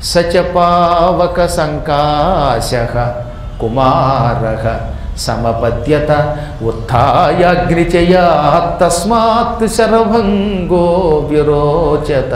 సచపావక సంకాశ కుమార సమపద్యత ఉత్థాయాగ్నిచయా తస్మాత్ శరభంగో విరోచత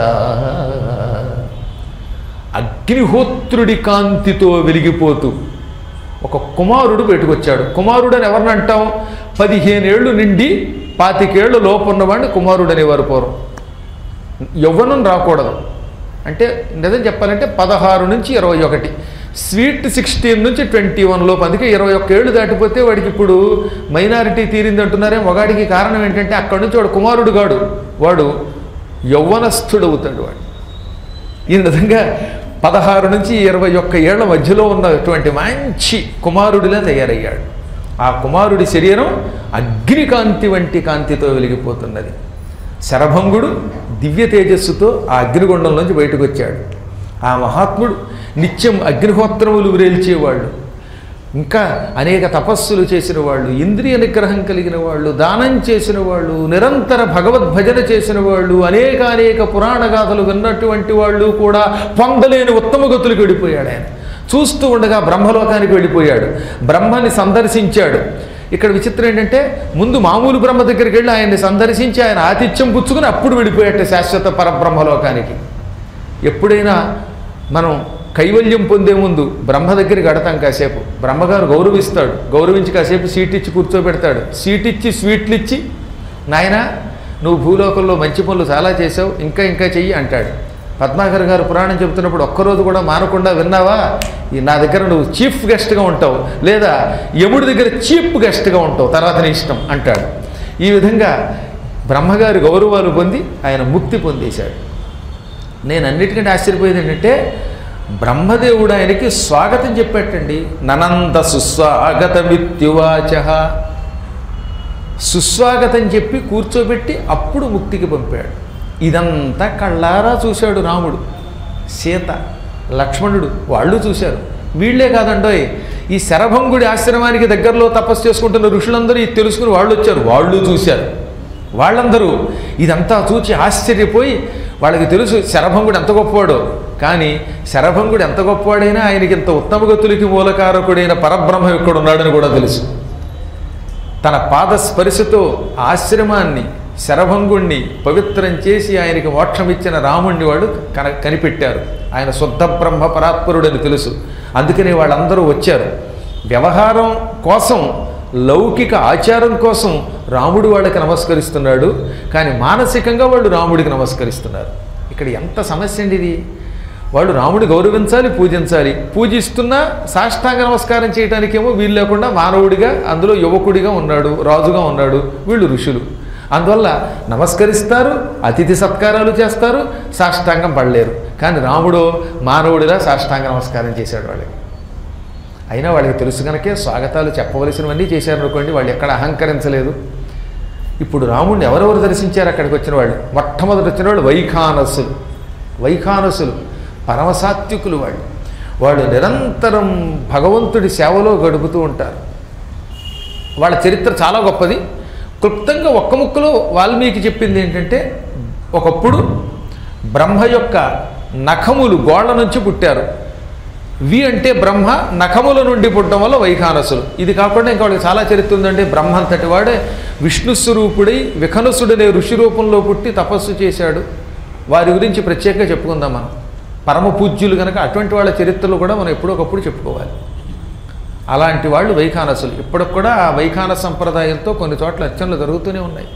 అగ్నిహోత్రుడి కాంతితో వెలిగిపోతూ ఒక కుమారుడు బయటకొచ్చాడు కుమారుడు అని ఎవరిని అంటాం పదిహేనేళ్ళు నిండి పాతికేళ్ళు లోపున్నవాడిని కుమారుడు అనేవారు పూర్వం యవ్వనం రాకూడదు అంటే నిజం చెప్పాలంటే పదహారు నుంచి ఇరవై ఒకటి స్వీట్ సిక్స్టీన్ నుంచి ట్వంటీ వన్ లోపు అందుకే ఇరవై ఒక్క ఏళ్ళు దాటిపోతే వాడికి ఇప్పుడు మైనారిటీ తీరింది అంటున్నారే మగాడికి కారణం ఏంటంటే అక్కడి నుంచి వాడు కుమారుడు గాడు వాడు యవ్వనస్థుడు అవుతాడు వాడు ఈ విధంగా పదహారు నుంచి ఇరవై ఒక్క ఏళ్ల మధ్యలో ఉన్నటువంటి మంచి కుమారుడిలా తయారయ్యాడు ఆ కుమారుడి శరీరం అగ్నికాంతి వంటి కాంతితో వెలిగిపోతున్నది శరభంగుడు దివ్య తేజస్సుతో ఆ అగ్నిగుండంలోంచి బయటకు వచ్చాడు ఆ మహాత్ముడు నిత్యం అగ్నిహోత్రములు వ్రేల్చేవాళ్ళు ఇంకా అనేక తపస్సులు చేసిన వాళ్ళు ఇంద్రియ నిగ్రహం కలిగిన వాళ్ళు దానం చేసిన వాళ్ళు నిరంతర భగవద్భజన చేసిన వాళ్ళు అనేక అనేక పురాణ గాథలు విన్నటువంటి వాళ్ళు కూడా పొందలేని ఉత్తమ గతులకు వెళ్ళిపోయాడు ఆయన చూస్తూ ఉండగా బ్రహ్మలోకానికి వెళ్ళిపోయాడు బ్రహ్మని సందర్శించాడు ఇక్కడ విచిత్రం ఏంటంటే ముందు మామూలు బ్రహ్మ దగ్గరికి వెళ్ళి ఆయన్ని సందర్శించి ఆయన ఆతిథ్యం పుచ్చుకుని అప్పుడు వెళ్ళిపోయాట శాశ్వత పరబ్రహ్మలోకానికి ఎప్పుడైనా మనం కైవల్యం పొందే ముందు బ్రహ్మ దగ్గరికి గడతాం కాసేపు బ్రహ్మగారు గౌరవిస్తాడు గౌరవించి కాసేపు సీట్ ఇచ్చి కూర్చోబెడతాడు సీట్ ఇచ్చి స్వీట్లు ఇచ్చి నాయనా నువ్వు భూలోకంలో మంచి పనులు చాలా చేసావు ఇంకా ఇంకా చెయ్యి అంటాడు పద్మాకర్ గారు పురాణం చెబుతున్నప్పుడు ఒక్కరోజు కూడా మానకుండా విన్నావా ఈ నా దగ్గర నువ్వు చీఫ్ గెస్ట్గా ఉంటావు లేదా యముడి దగ్గర చీఫ్ గెస్ట్గా ఉంటావు తర్వాత నీ ఇష్టం అంటాడు ఈ విధంగా బ్రహ్మగారి గౌరవాలు పొంది ఆయన ముక్తి పొందేశాడు నేను అన్నిటికంటే ఆశ్చర్యపోయేది ఏంటంటే బ్రహ్మదేవుడు ఆయనకి స్వాగతం చెప్పాటండి ననంద సుస్వాగతమిత్యువాచ సుస్వాగతం చెప్పి కూర్చోబెట్టి అప్పుడు ముక్తికి పంపాడు ఇదంతా కళ్ళారా చూశాడు రాముడు సీత లక్ష్మణుడు వాళ్ళు చూశారు వీళ్ళే కాదండోయ్ ఈ శరభంగుడి ఆశ్రమానికి దగ్గరలో తపస్సు చేసుకుంటున్న ఋషులందరూ ఇది తెలుసుకుని వాళ్ళు వచ్చారు వాళ్ళు చూశారు వాళ్ళందరూ ఇదంతా చూచి ఆశ్చర్యపోయి వాళ్ళకి తెలుసు శరభంగుడు ఎంత గొప్పవాడో కానీ శరభంగుడు ఎంత గొప్పవాడైనా ఆయనకి ఇంత ఉత్తమ గతులకి మూలకారకుడైన పరబ్రహ్మ ఇక్కడ ఉన్నాడని కూడా తెలుసు తన పాద స్పర్శతో ఆశ్రమాన్ని శరభంగుణ్ణి పవిత్రం చేసి ఆయనకి మోక్షం ఇచ్చిన రాముణ్ణి వాడు కన కనిపెట్టారు ఆయన శుద్ధ బ్రహ్మ పరాత్పరుడని తెలుసు అందుకనే వాళ్ళందరూ వచ్చారు వ్యవహారం కోసం లౌకిక ఆచారం కోసం రాముడు వాళ్ళకి నమస్కరిస్తున్నాడు కానీ మానసికంగా వాళ్ళు రాముడికి నమస్కరిస్తున్నారు ఇక్కడ ఎంత సమస్య అండి ఇది వాళ్ళు రాముడి గౌరవించాలి పూజించాలి పూజిస్తున్నా సాష్టాంగ నమస్కారం చేయడానికేమో వీలు లేకుండా మానవుడిగా అందులో యువకుడిగా ఉన్నాడు రాజుగా ఉన్నాడు వీళ్ళు ఋషులు అందువల్ల నమస్కరిస్తారు అతిథి సత్కారాలు చేస్తారు సాష్టాంగం పడలేరు కానీ రాముడు మానవుడిలా సాష్టాంగ నమస్కారం చేశాడు వాళ్ళకి అయినా వాళ్ళకి తెలుసు కనుకే స్వాగతాలు చెప్పవలసినవన్నీ చేశారనుకోండి వాళ్ళు ఎక్కడ అహంకరించలేదు ఇప్పుడు రాముడిని ఎవరెవరు దర్శించారు అక్కడికి వచ్చిన వాళ్ళు మొట్టమొదటి వచ్చిన వాళ్ళు వైఖానసులు వైఖానసులు పరమసాత్వికులు వాళ్ళు వాళ్ళు నిరంతరం భగవంతుడి సేవలో గడుపుతూ ఉంటారు వాళ్ళ చరిత్ర చాలా గొప్పది క్లుప్తంగా ఒక్క ముక్కలో వాల్మీకి చెప్పింది ఏంటంటే ఒకప్పుడు బ్రహ్మ యొక్క నఖములు గోళ్ల నుంచి పుట్టారు వి అంటే బ్రహ్మ నఖముల నుండి పుట్టడం వల్ల వైఖానసులు ఇది కాకుండా ఇంకా వాళ్ళకి చాలా చరిత్ర ఉందంటే బ్రహ్మ అంతటి వాడే విష్ణు స్వరూపుడై విఖనసుడనే ఋషి రూపంలో పుట్టి తపస్సు చేశాడు వారి గురించి ప్రత్యేకంగా చెప్పుకుందాం మనం పరమ పూజ్యులు కనుక అటువంటి వాళ్ళ చరిత్రలు కూడా మనం ఎప్పుడొకప్పుడు చెప్పుకోవాలి అలాంటి వాళ్ళు వైఖానసులు ఇప్పటికి కూడా ఆ వైఖాన సంప్రదాయంతో కొన్ని చోట్ల అర్చనలు జరుగుతూనే ఉన్నాయి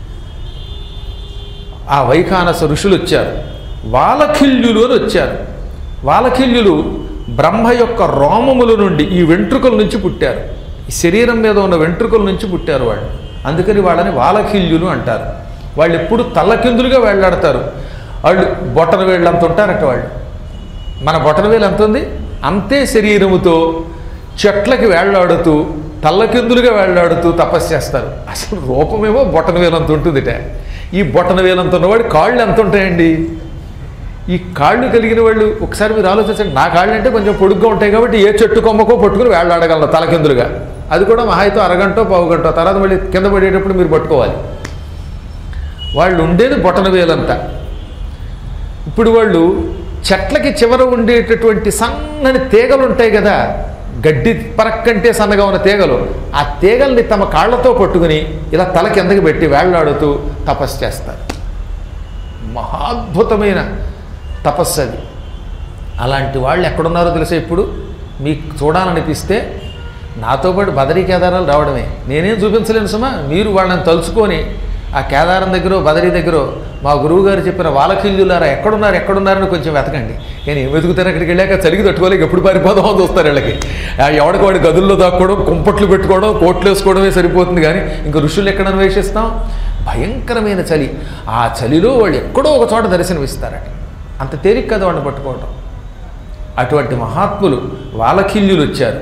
ఆ వైఖానస ఋషులు వచ్చారు వాలఖిల్యులు అని వచ్చారు వాలఖిల్యులు బ్రహ్మ యొక్క రోమముల నుండి ఈ వెంట్రుకల నుంచి పుట్టారు ఈ శరీరం మీద ఉన్న వెంట్రుకల నుంచి పుట్టారు వాళ్ళు అందుకని వాళ్ళని వాలఖిల్యులు అంటారు వాళ్ళు ఎప్పుడు తల్లకిందులుగా వేళ్లాడతారు వాళ్ళు బొటన వేళ్ళంత ఉంటారట వాళ్ళు మన బొటన వేలు ఎంత ఉంది అంతే శరీరముతో చెట్లకి వేళ్లాడుతూ తల్లకిందులుగా వేళ్లాడుతూ తపస్సు చేస్తారు అసలు రూపమేమో బొటన వేలంత ఉంటుందిట ఈ బొటన వేలంత ఉన్నవాడు కాళ్ళు ఎంత ఉంటాయండి ఈ కాళ్ళు కలిగిన వాళ్ళు ఒకసారి మీరు ఆలోచించండి నా కాళ్ళు అంటే కొంచెం పొడుగ్గా ఉంటాయి కాబట్టి ఏ చెట్టు కొమ్మకో పట్టుకుని వేళ్లాడగలను తలకిందులుగా అది కూడా మహాయితో అరగంట పావు గంట తర్వాత మళ్ళీ కింద పడేటప్పుడు మీరు పట్టుకోవాలి వాళ్ళు ఉండేది బొటన వేలంతా ఇప్పుడు వాళ్ళు చెట్లకి చివర ఉండేటటువంటి సన్నని తీగలు ఉంటాయి కదా గడ్డి పరక్కంటే సన్నగా ఉన్న తీగలు ఆ తీగల్ని తమ కాళ్ళతో పట్టుకుని ఇలా తల కిందకి పెట్టి వేళ్లాడుతూ తపస్సు చేస్తారు మహాద్భుతమైన తపస్సు అది అలాంటి వాళ్ళు ఎక్కడున్నారో తెలుసా ఇప్పుడు మీకు చూడాలనిపిస్తే నాతో పాటు బదరీ కేదారాలు రావడమే నేనేం చూపించలేను సుమా మీరు వాళ్ళని తలుచుకొని ఆ కేదారం దగ్గర బదరీ దగ్గర మా గురువు గారు చెప్పిన వాలకిల్లులారా ఎక్కడున్నారు ఎక్కడున్నారని కొంచెం వెతకండి నేను ఏం వెతుకుతాను అక్కడికి వెళ్ళాక చలికి తట్టుకోలేక ఎప్పుడు పారిపోదామో అని చూస్తారు వీళ్ళకి ఆ ఎవడికి వాడి గదుల్లో దాక్కోవడం కుంపట్లు పెట్టుకోవడం కోట్లు వేసుకోవడమే సరిపోతుంది కానీ ఇంకా ఋషులు ఎక్కడ అన్వేషిస్తాం భయంకరమైన చలి ఆ చలిలో వాళ్ళు ఎక్కడో ఒక చోట దర్శనమిస్తారట అంత తేలిక కదా వాళ్ళని పట్టుకోవటం అటువంటి మహాత్ములు వాలకిల్యులు వచ్చారు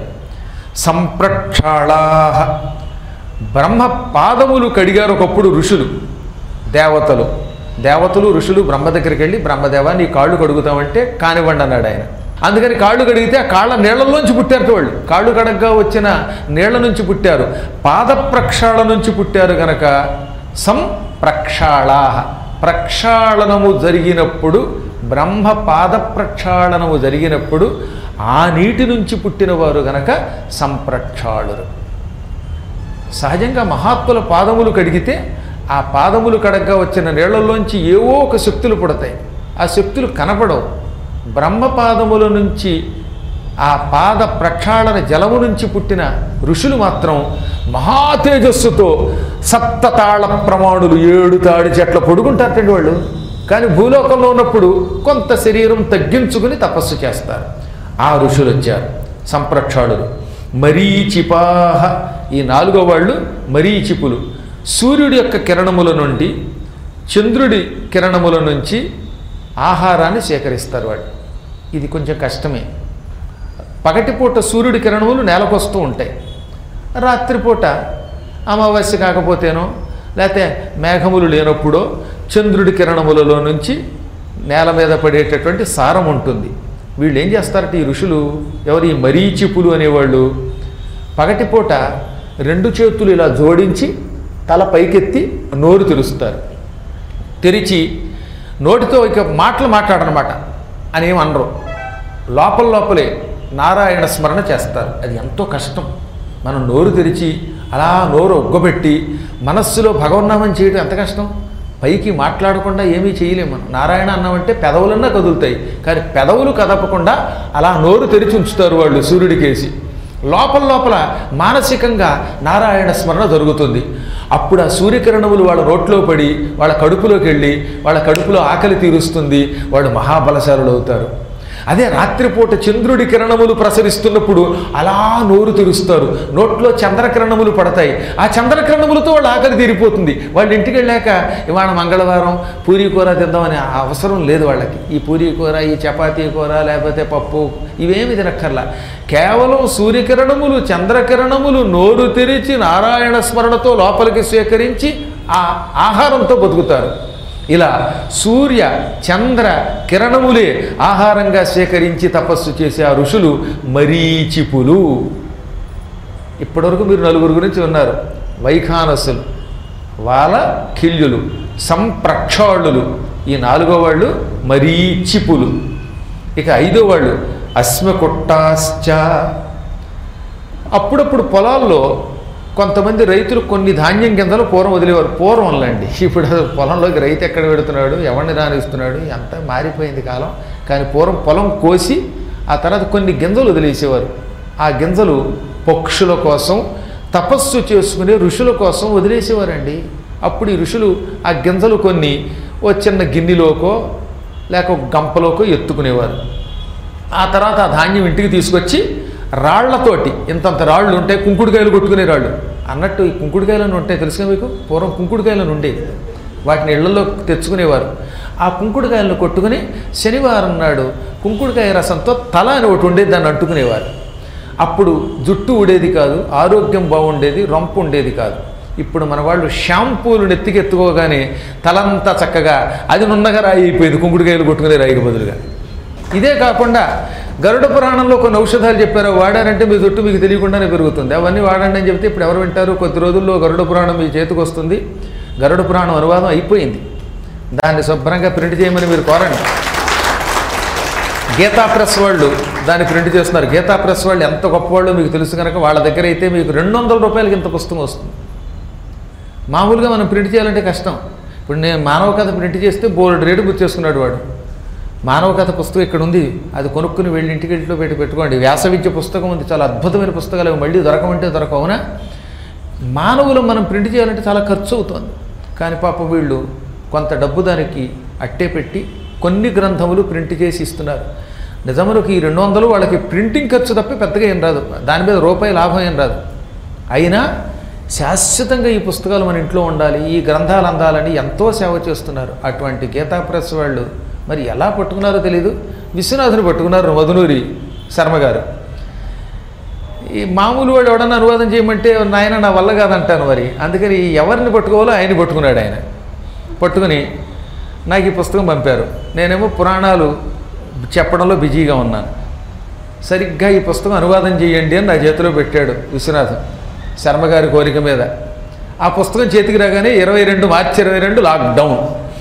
సంప్రక్షాళా బ్రహ్మ పాదములు కడిగారు ఒకప్పుడు ఋషులు దేవతలు దేవతలు ఋషులు బ్రహ్మ దగ్గరికి వెళ్ళి బ్రహ్మదేవ నీ కాళ్ళు కడుగుతామంటే కానివ్వండి అన్నాడు ఆయన అందుకని కాళ్ళు కడిగితే ఆ కాళ్ళ నీళ్లలోంచి పుట్టారు వాళ్ళు కాళ్ళు కడగ్గా వచ్చిన నీళ్ల నుంచి పుట్టారు పాద ప్రక్షాళ నుంచి పుట్టారు గనక సంప్రక్షాళా ప్రక్షాళనము జరిగినప్పుడు బ్రహ్మ పాద ప్రక్షాళనము జరిగినప్పుడు ఆ నీటి నుంచి పుట్టినవారు గనక సంప్రక్షాళురు సహజంగా మహాత్ముల పాదములు కడిగితే ఆ పాదములు కడగ్గా వచ్చిన నీళ్లలోంచి ఏవో ఒక శక్తులు పుడతాయి ఆ శక్తులు కనపడవు బ్రహ్మ పాదముల నుంచి ఆ పాద ప్రక్షాళన జలము నుంచి పుట్టిన ఋషులు మాత్రం మహా తేజస్సుతో సప్తతాళ ప్రమాణులు ఏడు తాడి చెట్ల పొడుగుంటారటండి వాళ్ళు కానీ భూలోకంలో ఉన్నప్పుడు కొంత శరీరం తగ్గించుకుని తపస్సు చేస్తారు ఆ ఋషులు వచ్చారు సంప్రక్షాళులు మరీచిపాహ ఈ నాలుగో వాళ్ళు మరీచిపులు సూర్యుడి యొక్క కిరణముల నుండి చంద్రుడి కిరణముల నుంచి ఆహారాన్ని సేకరిస్తారు వాళ్ళు ఇది కొంచెం కష్టమే పగటిపూట సూర్యుడి కిరణములు నేలకొస్తూ ఉంటాయి రాత్రిపూట అమావాస్య కాకపోతేనో లేకపోతే మేఘములు లేనప్పుడో చంద్రుడి కిరణములలో నుంచి నేల మీద పడేటటువంటి సారం ఉంటుంది వీళ్ళు ఏం చేస్తారంటే ఈ ఋషులు ఎవరు ఈ మరీచిపులు అనేవాళ్ళు పగటిపూట రెండు చేతులు ఇలా జోడించి తల పైకెత్తి నోరు తెరుస్తారు తెరిచి నోటితో ఇక మాటలు మాట్లాడనమాట అని ఏం అనరు లోపల లోపలే నారాయణ స్మరణ చేస్తారు అది ఎంతో కష్టం మనం నోరు తెరిచి అలా నోరు ఒగ్గబెట్టి మనస్సులో భగవన్నామని చేయడం ఎంత కష్టం పైకి మాట్లాడకుండా ఏమీ చేయలేము మనం నారాయణ అన్నామంటే పెదవులన్నా కదులుతాయి కానీ పెదవులు కదపకుండా అలా నోరు తెరిచి ఉంచుతారు వాళ్ళు సూర్యుడికేసి లోపల లోపల మానసికంగా నారాయణ స్మరణ జరుగుతుంది అప్పుడు ఆ సూర్యకిరణములు వాళ్ళ నోట్లో పడి వాళ్ళ కడుపులోకి వెళ్ళి వాళ్ళ కడుపులో ఆకలి తీరుస్తుంది వాళ్ళు మహాబలశాలులు అవుతారు అదే రాత్రిపూట చంద్రుడి కిరణములు ప్రసరిస్తున్నప్పుడు అలా నోరు తెరుస్తారు నోట్లో చంద్రకిరణములు పడతాయి ఆ చంద్రకిరణములతో వాళ్ళ ఆకలి తీరిపోతుంది వాళ్ళ ఇంటికి వెళ్ళాక ఇవాళ మంగళవారం పూరీ కూర తిందామని అవసరం లేదు వాళ్ళకి ఈ పూరీ కూర ఈ చపాతీ కూర లేకపోతే పప్పు ఇవేమి తినక్కర్లా కేవలం సూర్యకిరణములు చంద్రకిరణములు నోరు తెరిచి నారాయణ స్మరణతో లోపలికి స్వీకరించి ఆ ఆహారంతో బతుకుతారు ఇలా సూర్య చంద్ర కిరణములే ఆహారంగా సేకరించి తపస్సు చేసే ఆ ఋషులు మరీచిపులు ఇప్పటివరకు మీరు నలుగురు గురించి ఉన్నారు వైఖానసులు వాళ్ళ కిల్యులు సంప్రక్షాళులు ఈ నాలుగో వాళ్ళు మరీచిపులు ఇక ఐదో వాళ్ళు అశ్మకుట్టాశ్చ అప్పుడప్పుడు పొలాల్లో కొంతమంది రైతులు కొన్ని ధాన్యం కిందలు పూర్వం వదిలేవారు పూర్వంలండి ఇప్పుడు అసలు పొలంలోకి రైతు ఎక్కడ పెడుతున్నాడు ఎవరిని రానిస్తున్నాడు అంతా మారిపోయింది కాలం కానీ పూర్వం పొలం కోసి ఆ తర్వాత కొన్ని గింజలు వదిలేసేవారు ఆ గింజలు పక్షుల కోసం తపస్సు చేసుకునే ఋషుల కోసం వదిలేసేవారండి అప్పుడు ఈ ఋషులు ఆ గింజలు కొన్ని ఓ చిన్న గిన్నెలోకో లేక ఒక గంపలోకో ఎత్తుకునేవారు ఆ తర్వాత ఆ ధాన్యం ఇంటికి తీసుకొచ్చి రాళ్లతోటి ఇంతంత రాళ్ళు ఉంటాయి కుంకుడుకాయలు కొట్టుకునే రాళ్ళు అన్నట్టు ఈ కుంకుడుకాయలను ఉంటాయి తెలుసుగా మీకు పూర్వం కుంకుడుకాయలను ఉండేవి వాటిని ఇళ్లలో తెచ్చుకునేవారు ఆ కుంకుడుకాయలను కొట్టుకుని శనివారం నాడు కుంకుడుకాయ రసంతో తల అని ఒకటి ఉండేది దాన్ని అంటుకునేవారు అప్పుడు జుట్టు ఊడేది కాదు ఆరోగ్యం బాగుండేది రొంపు ఉండేది కాదు ఇప్పుడు మన వాళ్ళు షాంపూలు నెత్తికెత్తుకోగానే తలంతా చక్కగా అది నున్నగా రాయి అయిపోయింది కుంకుడుకాయలు కొట్టుకునే రాయికి బదులుగా ఇదే కాకుండా గరుడ పురాణంలో కొన్ని ఔషధాలు చెప్పారు వాడారంటే మీ జుట్టు మీకు తెలియకుండానే పెరుగుతుంది అవన్నీ వాడండి అని చెప్తే ఇప్పుడు ఎవరు వింటారు కొద్ది రోజుల్లో గరుడ పురాణం మీ చేతికి వస్తుంది గరుడ పురాణం అనువాదం అయిపోయింది దాన్ని శుభ్రంగా ప్రింట్ చేయమని మీరు కోరండి గీతా ప్రెస్ వాళ్ళు దాన్ని ప్రింట్ చేస్తున్నారు గీతా ప్రెస్ వాళ్ళు ఎంత గొప్పవాళ్ళు మీకు తెలుసు కనుక వాళ్ళ దగ్గర అయితే మీకు రెండు వందల రూపాయలకి ఇంత పుస్తకం వస్తుంది మామూలుగా మనం ప్రింట్ చేయాలంటే కష్టం ఇప్పుడు నేను మానవ కథ ప్రింట్ చేస్తే బోర్డు రేటు గుర్తు చేసుకున్నాడు వాడు మానవ కథ పుస్తకం ఇక్కడ ఉంది అది కొనుక్కుని వెళ్ళి ఇంటికి ఇంట్లో పెట్టి పెట్టుకోండి వ్యాస విద్య పుస్తకం ఉంది చాలా అద్భుతమైన పుస్తకాలు అవి మళ్ళీ దొరకమంటే దొరకవునా మానవులు మనం ప్రింట్ చేయాలంటే చాలా ఖర్చు అవుతుంది కానీ పాప వీళ్ళు కొంత డబ్బు దానికి అట్టే పెట్టి కొన్ని గ్రంథములు ప్రింట్ చేసి ఇస్తున్నారు నిజములకు ఈ రెండు వందలు వాళ్ళకి ప్రింటింగ్ ఖర్చు తప్ప పెద్దగా ఏం రాదు దాని మీద రూపాయి లాభం ఏం రాదు అయినా శాశ్వతంగా ఈ పుస్తకాలు మన ఇంట్లో ఉండాలి ఈ గ్రంథాలు అందాలని ఎంతో సేవ చేస్తున్నారు అటువంటి గీతా ప్రెస్ వాళ్ళు మరి ఎలా పట్టుకున్నారో తెలీదు విశ్వనాథుని పట్టుకున్నారు మధునూరి శర్మ గారు ఈ మామూలు వాడు ఎవడన్నా అనువాదం చేయమంటే నాయన నా వల్ల కాదంటాను మరి అందుకని ఎవరిని పట్టుకోవాలో ఆయన్ని పట్టుకున్నాడు ఆయన పట్టుకుని నాకు ఈ పుస్తకం పంపారు నేనేమో పురాణాలు చెప్పడంలో బిజీగా ఉన్నాను సరిగ్గా ఈ పుస్తకం అనువాదం చేయండి అని నా చేతిలో పెట్టాడు విశ్వనాథం శర్మ గారి కోరిక మీద ఆ పుస్తకం చేతికి రాగానే ఇరవై రెండు మార్చి ఇరవై రెండు లాక్డౌన్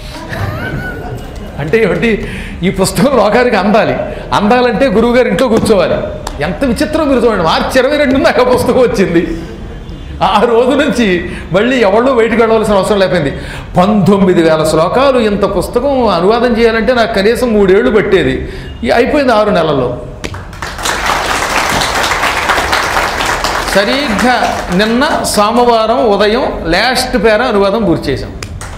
అంటే ఏమిటి ఈ పుస్తకం లోకానికి అందాలి అందాలంటే గురువుగారు ఇంట్లో కూర్చోవాలి ఎంత విచిత్రం మీరు చూడండి మార్చి ఇరవై రెండు నాకు ఆ పుస్తకం వచ్చింది ఆ రోజు నుంచి మళ్ళీ ఎవళ్ళు బయటకు వెళ్ళవలసిన అవసరం లేకపోయింది పంతొమ్మిది వేల శ్లోకాలు ఇంత పుస్తకం అనువాదం చేయాలంటే నాకు కనీసం మూడేళ్లు పట్టేది ఈ అయిపోయింది ఆరు నెలల్లో సరిగ్గా నిన్న సోమవారం ఉదయం లాస్ట్ పేర అనువాదం పూర్తి చేశాం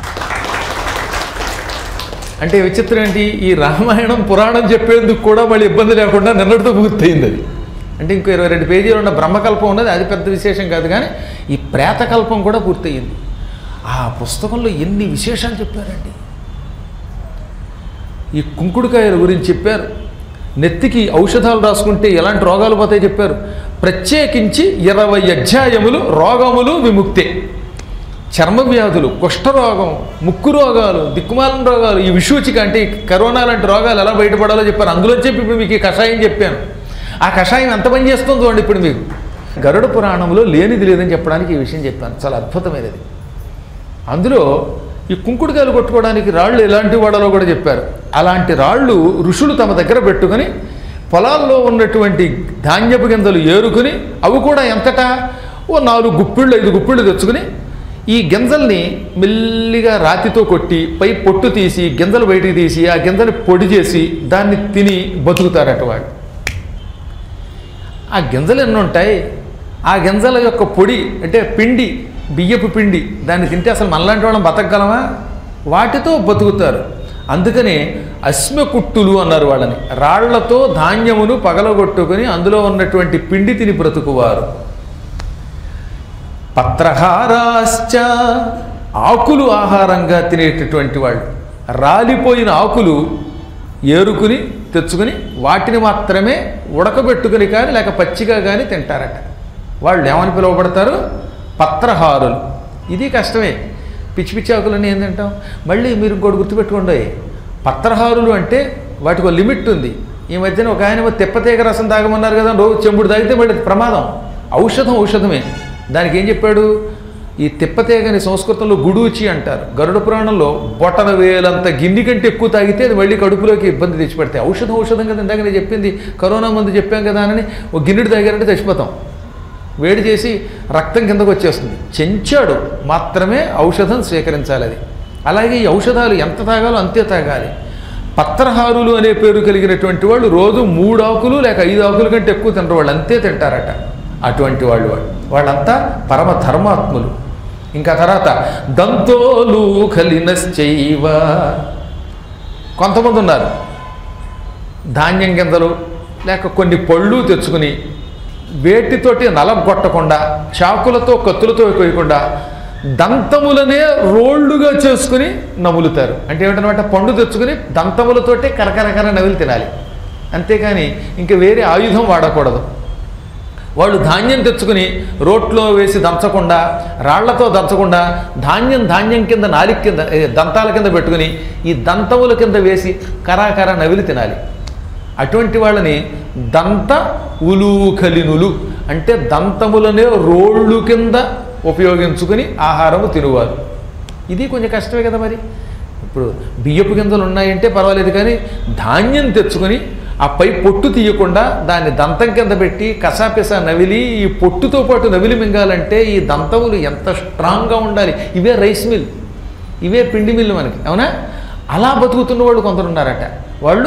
అంటే విచిత్రం ఏంటి ఈ రామాయణం పురాణం చెప్పేందుకు కూడా మళ్ళీ ఇబ్బంది లేకుండా నిన్నటితో పూర్తయింది అది అంటే ఇంకో ఇరవై రెండు పేజీలు ఉన్న బ్రహ్మకల్పం ఉన్నది అది పెద్ద విశేషం కాదు కానీ ఈ ప్రేతకల్పం కూడా పూర్తయింది ఆ పుస్తకంలో ఎన్ని విశేషాలు చెప్పారండి ఈ కుంకుడుకాయల గురించి చెప్పారు నెత్తికి ఔషధాలు రాసుకుంటే ఎలాంటి రోగాలు పోతాయి చెప్పారు ప్రత్యేకించి ఇరవై అధ్యాయములు రోగములు విముక్తే చర్మ వ్యాధులు కుష్ఠరోగం ముక్కు రోగాలు దిక్కుమాలిన రోగాలు ఈ విషూచిక అంటే ఈ కరోనా లాంటి రోగాలు ఎలా బయటపడాలో చెప్పారు అందులో చెప్పి ఇప్పుడు మీకు ఈ కషాయం చెప్పాను ఆ కషాయం ఎంత పని చేస్తుందో చూడండి ఇప్పుడు మీకు గరుడ పురాణంలో లేనిది లేదని చెప్పడానికి ఈ విషయం చెప్పాను చాలా అద్భుతమైనది అందులో ఈ కుంకుడుకాయలు కొట్టుకోవడానికి రాళ్ళు ఎలాంటి వాడాలో కూడా చెప్పారు అలాంటి రాళ్ళు ఋషులు తమ దగ్గర పెట్టుకొని పొలాల్లో ఉన్నటువంటి ధాన్యపు గింజలు ఏరుకుని అవి కూడా ఎంతటా ఓ నాలుగు గుప్పిళ్ళు ఐదు గుప్పిళ్ళు తెచ్చుకుని ఈ గింజల్ని మెల్లిగా రాతితో కొట్టి పై పొట్టు తీసి గింజలు బయటికి తీసి ఆ గింజలు పొడి చేసి దాన్ని తిని బతుకుతారట వాళ్ళు ఆ గింజలు ఎన్ని ఉంటాయి ఆ గింజల యొక్క పొడి అంటే పిండి బియ్యపు పిండి దాన్ని తింటే అసలు మనలాంటి వాళ్ళం బతకగలమా వాటితో బతుకుతారు అందుకనే అశ్మకుట్టులు అన్నారు వాళ్ళని రాళ్లతో ధాన్యమును పగలగొట్టుకుని అందులో ఉన్నటువంటి పిండి తిని బ్రతుకువారు పత్రహారాశ్చ ఆకులు ఆహారంగా తినేటటువంటి వాళ్ళు రాలిపోయిన ఆకులు ఏరుకుని తెచ్చుకుని వాటిని మాత్రమే ఉడకబెట్టుకుని కానీ లేక పచ్చిగా కానీ తింటారట వాళ్ళు ఏమని పిలువబడతారు పత్రహారులు ఇది కష్టమే పిచ్చి పిచ్చి ఆకులని ఏం తింటాం మళ్ళీ మీరు ఇంకోటి గుర్తుపెట్టుకోండి పత్రహారులు అంటే వాటికి ఒక లిమిట్ ఉంది ఈ మధ్యన ఒక ఆయన తెప్పతీగ రసం తాగమన్నారు కదా రోజు చెంబుడు తాగితే మళ్ళీ అది ప్రమాదం ఔషధం ఔషధమే దానికి ఏం చెప్పాడు ఈ తిప్పతీగని సంస్కృతంలో గుడూచి అంటారు గరుడ పురాణంలో బొటన వేలంత గిన్నె కంటే ఎక్కువ తాగితే అది మళ్ళీ కడుపులోకి ఇబ్బంది తెచ్చిపెడతాయి ఔషధం ఔషధం కదా ఇందాక నేను చెప్పింది కరోనా మందు చెప్పాం కదా అని ఒక గిన్నెడు తాగారంటే చచ్చిపోతాం వేడి చేసి రక్తం కిందకు వచ్చేస్తుంది చెంచాడు మాత్రమే ఔషధం స్వీకరించాలి అది అలాగే ఈ ఔషధాలు ఎంత తాగాలో అంతే తాగాలి పత్రహారులు అనే పేరు కలిగినటువంటి వాళ్ళు రోజు మూడు ఆకులు లేక ఐదు ఆకుల కంటే ఎక్కువ తినరు వాళ్ళు అంతే తింటారట అటువంటి వాళ్ళు వాళ్ళు వాళ్ళంతా పరమ ధర్మాత్ములు ఇంకా తర్వాత దంతోలు కలినశ్చైవ కొంతమంది ఉన్నారు ధాన్యం గింజలు లేక కొన్ని పళ్ళు తెచ్చుకుని వేటితోటి నలగొట్టకుండా చాకులతో కత్తులతో కోయకుండా దంతములనే రోళ్ళుగా చేసుకుని నములుతారు అంటే ఏమిటనమాట పండు తెచ్చుకుని దంతములతోటే కరకరకర నవిలి తినాలి అంతేకాని ఇంక వేరే ఆయుధం వాడకూడదు వాళ్ళు ధాన్యం తెచ్చుకుని రోట్లో వేసి దంచకుండా రాళ్లతో దంచకుండా ధాన్యం ధాన్యం కింద నాలిక కింద ఏ, దంతాల కింద పెట్టుకుని ఈ దంతముల కింద వేసి కరాకర నవిలి తినాలి అటువంటి వాళ్ళని దంత ఉలూకలినులు అంటే దంతములనే రోళ్ళు కింద ఉపయోగించుకుని ఆహారము తినువారు ఇది కొంచెం కష్టమే కదా మరి ఇప్పుడు బియ్యపు గింజలు ఉన్నాయంటే పర్వాలేదు కానీ ధాన్యం తెచ్చుకొని ఆ పై పొట్టు తీయకుండా దాన్ని దంతం కింద పెట్టి కసాపిసా నవిలి ఈ పొట్టుతో పాటు నవిలి మింగాలంటే ఈ దంతములు ఎంత స్ట్రాంగ్గా ఉండాలి ఇవే రైస్ మిల్ ఇవే పిండి మిల్లు మనకి అవునా అలా బతుకుతున్న వాళ్ళు కొందరు ఉన్నారట వాళ్ళు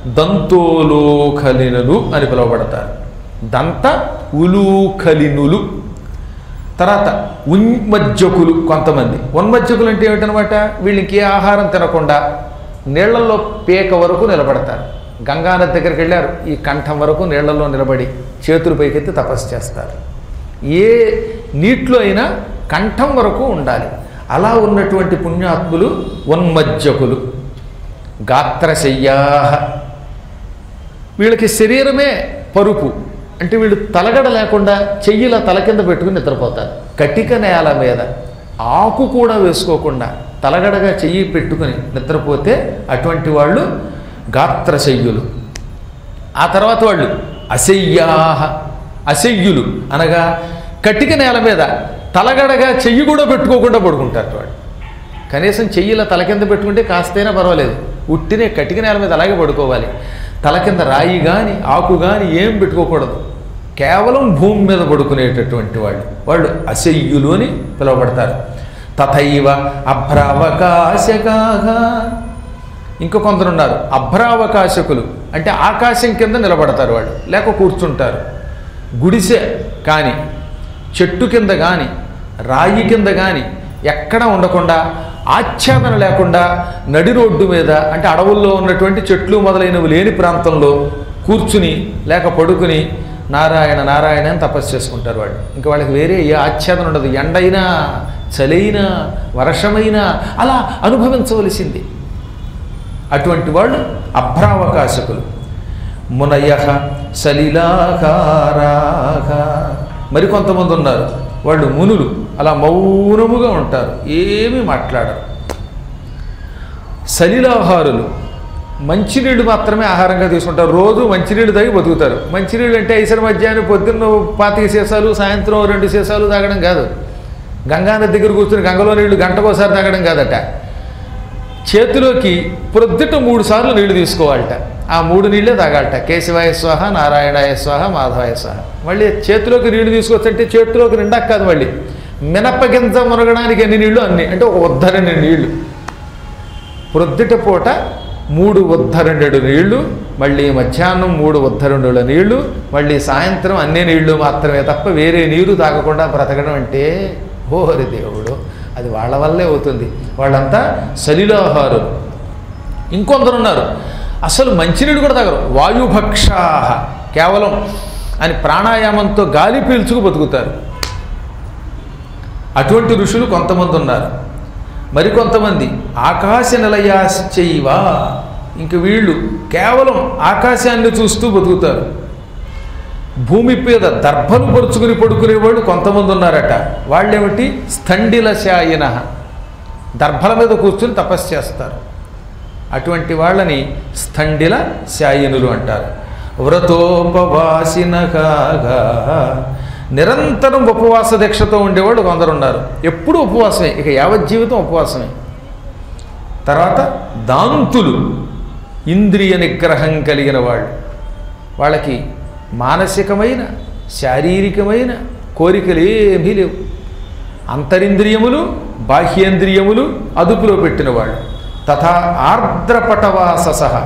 దంతోలోకలినులు అని పిలువబడతారు దంత ఉలూకలినులు తర్వాత ఉన్మజ్జకులు కొంతమంది ఉన్మజ్జకులు అంటే ఏమిటనమాట వీళ్ళు ఇంకే ఆహారం తినకుండా నీళ్లలో పీక వరకు నిలబడతారు గంగానది దగ్గరికి వెళ్ళారు ఈ కంఠం వరకు నీళ్లలో నిలబడి చేతులు పైకెత్తి తపస్సు చేస్తారు ఏ నీటిలో అయినా కంఠం వరకు ఉండాలి అలా ఉన్నటువంటి పుణ్యాత్ములు ఉన్మజ్జకులు గాత్రశయ్యా వీళ్ళకి శరీరమే పరుపు అంటే వీళ్ళు తలగడ లేకుండా చెయ్యిలా తల కింద పెట్టుకుని నిద్రపోతారు కటిక నేల మీద ఆకు కూడా వేసుకోకుండా తలగడగా చెయ్యి పెట్టుకుని నిద్రపోతే అటువంటి వాళ్ళు గాత్రశయ్యులు ఆ తర్వాత వాళ్ళు అశయ్యాహ అశయ్యులు అనగా కటిక నేల మీద తలగడగా చెయ్యి కూడా పెట్టుకోకుండా పడుకుంటారు వాళ్ళు కనీసం చెయ్యిలా తల కింద పెట్టుకుంటే కాస్తైనా పర్వాలేదు ఉట్టినే కటిక నేల మీద అలాగే పడుకోవాలి తల కింద రాయి కానీ ఆకు కానీ ఏం పెట్టుకోకూడదు కేవలం భూమి మీద పడుకునేటటువంటి వాళ్ళు వాళ్ళు అశయ్యులు అని పిలువబడతారు తథైవ అభ్రావకాశకాగా ఇంకా కొందరు ఉన్నారు అభ్రావకాశకులు అంటే ఆకాశం కింద నిలబడతారు వాళ్ళు లేక కూర్చుంటారు గుడిసె కానీ చెట్టు కింద కానీ రాయి కింద కానీ ఎక్కడ ఉండకుండా ఆచ్ఛాదన లేకుండా నడి రోడ్డు మీద అంటే అడవుల్లో ఉన్నటువంటి చెట్లు మొదలైనవి లేని ప్రాంతంలో కూర్చుని లేక పడుకుని నారాయణ నారాయణ అని తపస్సు చేసుకుంటారు వాళ్ళు ఇంకా వాళ్ళకి వేరే ఏ ఆచ్ఛాదన ఉండదు ఎండైనా చలైనా వర్షమైనా అలా అనుభవించవలసింది అటువంటి వాళ్ళు అభ్రావకాశకులు మునయ సలిలాకారాక మరికొంతమంది ఉన్నారు వాళ్ళు మునులు అలా మౌనముగా ఉంటారు ఏమీ మాట్లాడరు సలిలాహారులు మంచినీళ్ళు మాత్రమే ఆహారంగా తీసుకుంటారు రోజు మంచినీళ్ళు తాగి బతుకుతారు మంచినీళ్ళు అంటే ఐసరి మధ్యాహ్నం పొద్దున్న పాతిక సీసాలు సాయంత్రం రెండు సీసాలు తాగడం కాదు గంగానది దగ్గర కూర్చుని గంగలో నీళ్లు గంటకోసారి తాగడం కాదట చేతిలోకి ప్రొద్దుట మూడు సార్లు నీళ్లు తీసుకోవాలట ఆ మూడు నీళ్ళే తాగాలట కేశవాయ స్వాహ నారాయణాయ స్వాహ మాధవాయ స్వాహ మళ్ళీ చేతిలోకి నీళ్లు తీసుకొచ్చంటే చేతిలోకి నిండాక కాదు మళ్ళీ మినపగింజ మునగడానికి ఎన్ని నీళ్లు అన్ని అంటే ఒక ఉద్ధరణి నీళ్లు ప్రొద్దుట పూట మూడు ఉద్ధరణుడు నీళ్లు మళ్ళీ మధ్యాహ్నం మూడు ఉద్ధరణుల నీళ్లు మళ్ళీ సాయంత్రం అన్ని నీళ్లు మాత్రమే తప్ప వేరే నీరు తాగకుండా బ్రతకడం అంటే ఓరి దేవుడు అది వాళ్ళ వల్లే అవుతుంది వాళ్ళంతా సలిలాహారులు ఇంకొందరు ఉన్నారు అసలు మంచినీళ్ళు కూడా తాగరు వాయుభక్షాహ కేవలం అని ప్రాణాయామంతో గాలి పీల్చుకు బతుకుతారు అటువంటి ఋషులు కొంతమంది ఉన్నారు మరికొంతమంది ఆకాశ నిలయాశ్చైవ ఇంక వీళ్ళు కేవలం ఆకాశాన్ని చూస్తూ బతుకుతారు భూమి మీద దర్భలు పరుచుకుని పడుకునేవాళ్ళు కొంతమంది ఉన్నారట వాళ్ళేమిటి స్థండిల శాయన దర్భల మీద కూర్చుని తపస్సు చేస్తారు అటువంటి వాళ్ళని స్థండిల శాయనులు అంటారు వ్రతోపవాసిన కాగా నిరంతరం ఉపవాస దీక్షతో ఉండేవాళ్ళు కొందరు ఉన్నారు ఎప్పుడూ ఉపవాసమే ఇక యావజ్జీవితం ఉపవాసమే తర్వాత దాంతులు ఇంద్రియ నిగ్రహం కలిగిన వాళ్ళు వాళ్ళకి మానసికమైన శారీరకమైన కోరికలు ఏమీ లేవు అంతరింద్రియములు బాహ్యేంద్రియములు అదుపులో పెట్టిన వాళ్ళు తథా ఆర్ద్రపటవాస సహ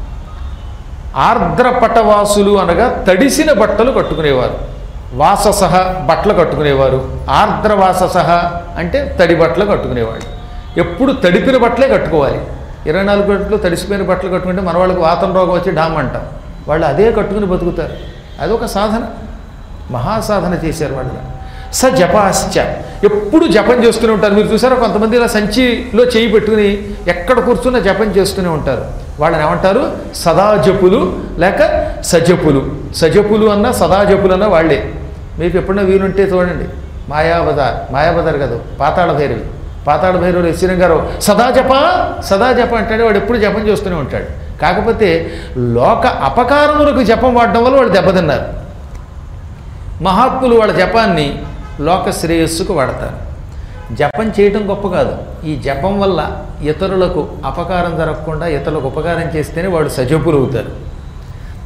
ఆర్ద్రపటవాసులు అనగా తడిసిన బట్టలు కట్టుకునేవారు వాససహ బట్టలు కట్టుకునేవారు ఆర్ద్రవాససహ అంటే తడి బట్టలు కట్టుకునేవాళ్ళు ఎప్పుడు తడిపిన బట్టలే కట్టుకోవాలి ఇరవై నాలుగు గంటలు తడిసిపోయిన బట్టలు కట్టుకుంటే మన వాళ్ళకి వాతం రోగం వచ్చి డామ్ అంటాం వాళ్ళు అదే కట్టుకుని బతుకుతారు అదొక సాధన మహాసాధన చేశారు వాళ్ళు స జపాశ్చ ఎప్పుడు జపం చేస్తూనే ఉంటారు మీరు చూసారా కొంతమంది ఇలా సంచిలో చేయి పెట్టుకుని ఎక్కడ కూర్చున్నా జపం చేస్తూనే ఉంటారు వాళ్ళని ఏమంటారు సదాజపులు లేక సజపులు సజపులు అన్న సదాజపులు అన్న వాళ్ళే మీకు ఎప్పుడన్నా వీలుంటే చూడండి మాయాబజార్ మాయాబజార్ కాదు పాతాళ భైరవి పాతాళ భైరవుడు ఎస్సీరం గారు సదా జప సదా జప అంటాడు వాడు ఎప్పుడు జపం చేస్తూనే ఉంటాడు కాకపోతే లోక అపకారములకు జపం వాడడం వల్ల వాళ్ళు దెబ్బతిన్నారు మహాత్ములు వాళ్ళ జపాన్ని లోక శ్రేయస్సుకు వాడతారు జపం చేయటం గొప్ప కాదు ఈ జపం వల్ల ఇతరులకు అపకారం జరగకుండా ఇతరులకు ఉపకారం చేస్తేనే వాడు సజపులు అవుతారు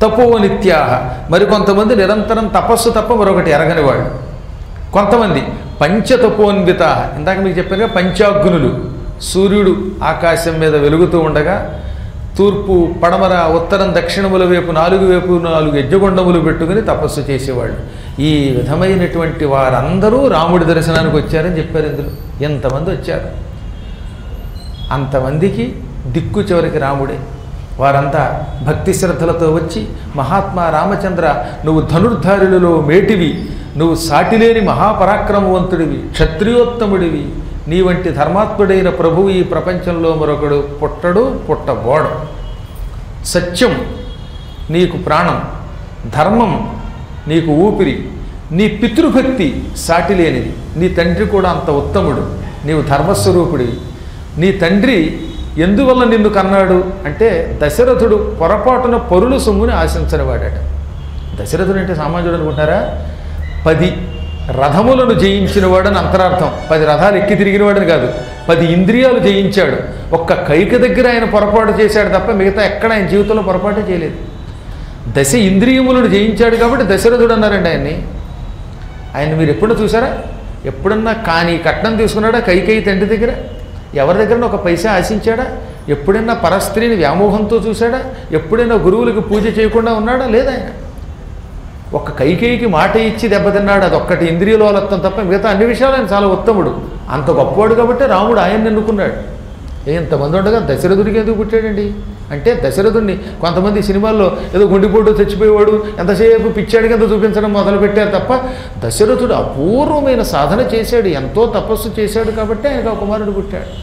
తపోనిత్యాహ మరికొంతమంది నిరంతరం తపస్సు తప్ప మరొకటి ఎరగని వాళ్ళు కొంతమంది పంచతపోన్విత ఇందాక మీకు చెప్పారుగా పంచాగ్నులు సూర్యుడు ఆకాశం మీద వెలుగుతూ ఉండగా తూర్పు పడమర ఉత్తరం దక్షిణముల వైపు నాలుగు వైపు నాలుగు యజ్ఞగుండములు పెట్టుకుని తపస్సు చేసేవాళ్ళు ఈ విధమైనటువంటి వారందరూ రాముడి దర్శనానికి వచ్చారని చెప్పారు ఇందులో ఎంతమంది వచ్చారు అంతమందికి దిక్కు చివరికి రాముడే వారంతా భక్తి శ్రద్ధలతో వచ్చి మహాత్మా రామచంద్ర నువ్వు ధనుర్ధారులలో మేటివి నువ్వు సాటిలేని మహాపరాక్రమవంతుడివి క్షత్రియోత్తముడివి నీ వంటి ధర్మాత్ముడైన ప్రభువు ఈ ప్రపంచంలో మరొకడు పుట్టడు పుట్టబోడు సత్యం నీకు ప్రాణం ధర్మం నీకు ఊపిరి నీ పితృభక్తి సాటిలేనిది నీ తండ్రి కూడా అంత ఉత్తముడు నీవు ధర్మస్వరూపుడివి నీ తండ్రి ఎందువల్ల నిన్ను కన్నాడు అంటే దశరథుడు పొరపాటున పరుల సొమ్ముని ఆశించని వాడాడు దశరథుడు అంటే సామాన్యుడు అనుకుంటారా పది రథములను జయించిన వాడని అంతరార్థం పది రథాలు ఎక్కి తిరిగిన వాడని కాదు పది ఇంద్రియాలు జయించాడు ఒక్క కైక దగ్గర ఆయన పొరపాటు చేశాడు తప్ప మిగతా ఎక్కడ ఆయన జీవితంలో పొరపాటే చేయలేదు దశ ఇంద్రియములను జయించాడు కాబట్టి దశరథుడు అన్నారండి ఆయన్ని ఆయన మీరు ఎప్పుడు చూసారా ఎప్పుడన్నా కానీ కట్నం తీసుకున్నాడా కైకేయి తండ్రి దగ్గర ఎవరి దగ్గర ఒక పైసా ఆశించాడా ఎప్పుడైనా పరస్త్రీని వ్యామోహంతో చూశాడా ఎప్పుడైనా గురువులకు పూజ చేయకుండా ఉన్నాడా లేదా ఆయన ఒక్క కైకేయికి మాట ఇచ్చి దెబ్బతిన్నాడు అది ఒక్కటి ఇంద్రియలోలత్వం తప్ప మిగతా అన్ని విషయాలు ఆయన చాలా ఉత్తముడు అంత గొప్పవాడు కాబట్టి రాముడు ఆయన్ని ఎన్నుకున్నాడు ఏ ఇంతమంది ఉండగా దశరథుడికి ఎందుకు పుట్టాడండి అంటే దశరథుడిని కొంతమంది సినిమాల్లో ఏదో గుండెపోటు చచ్చిపోయేవాడు ఎంతసేపు పిచ్చాడి కింద చూపించడం మొదలుపెట్టారు తప్ప దశరథుడు అపూర్వమైన సాధన చేశాడు ఎంతో తపస్సు చేశాడు కాబట్టి ఆయనకు ఆ కుమారుడు పుట్టాడు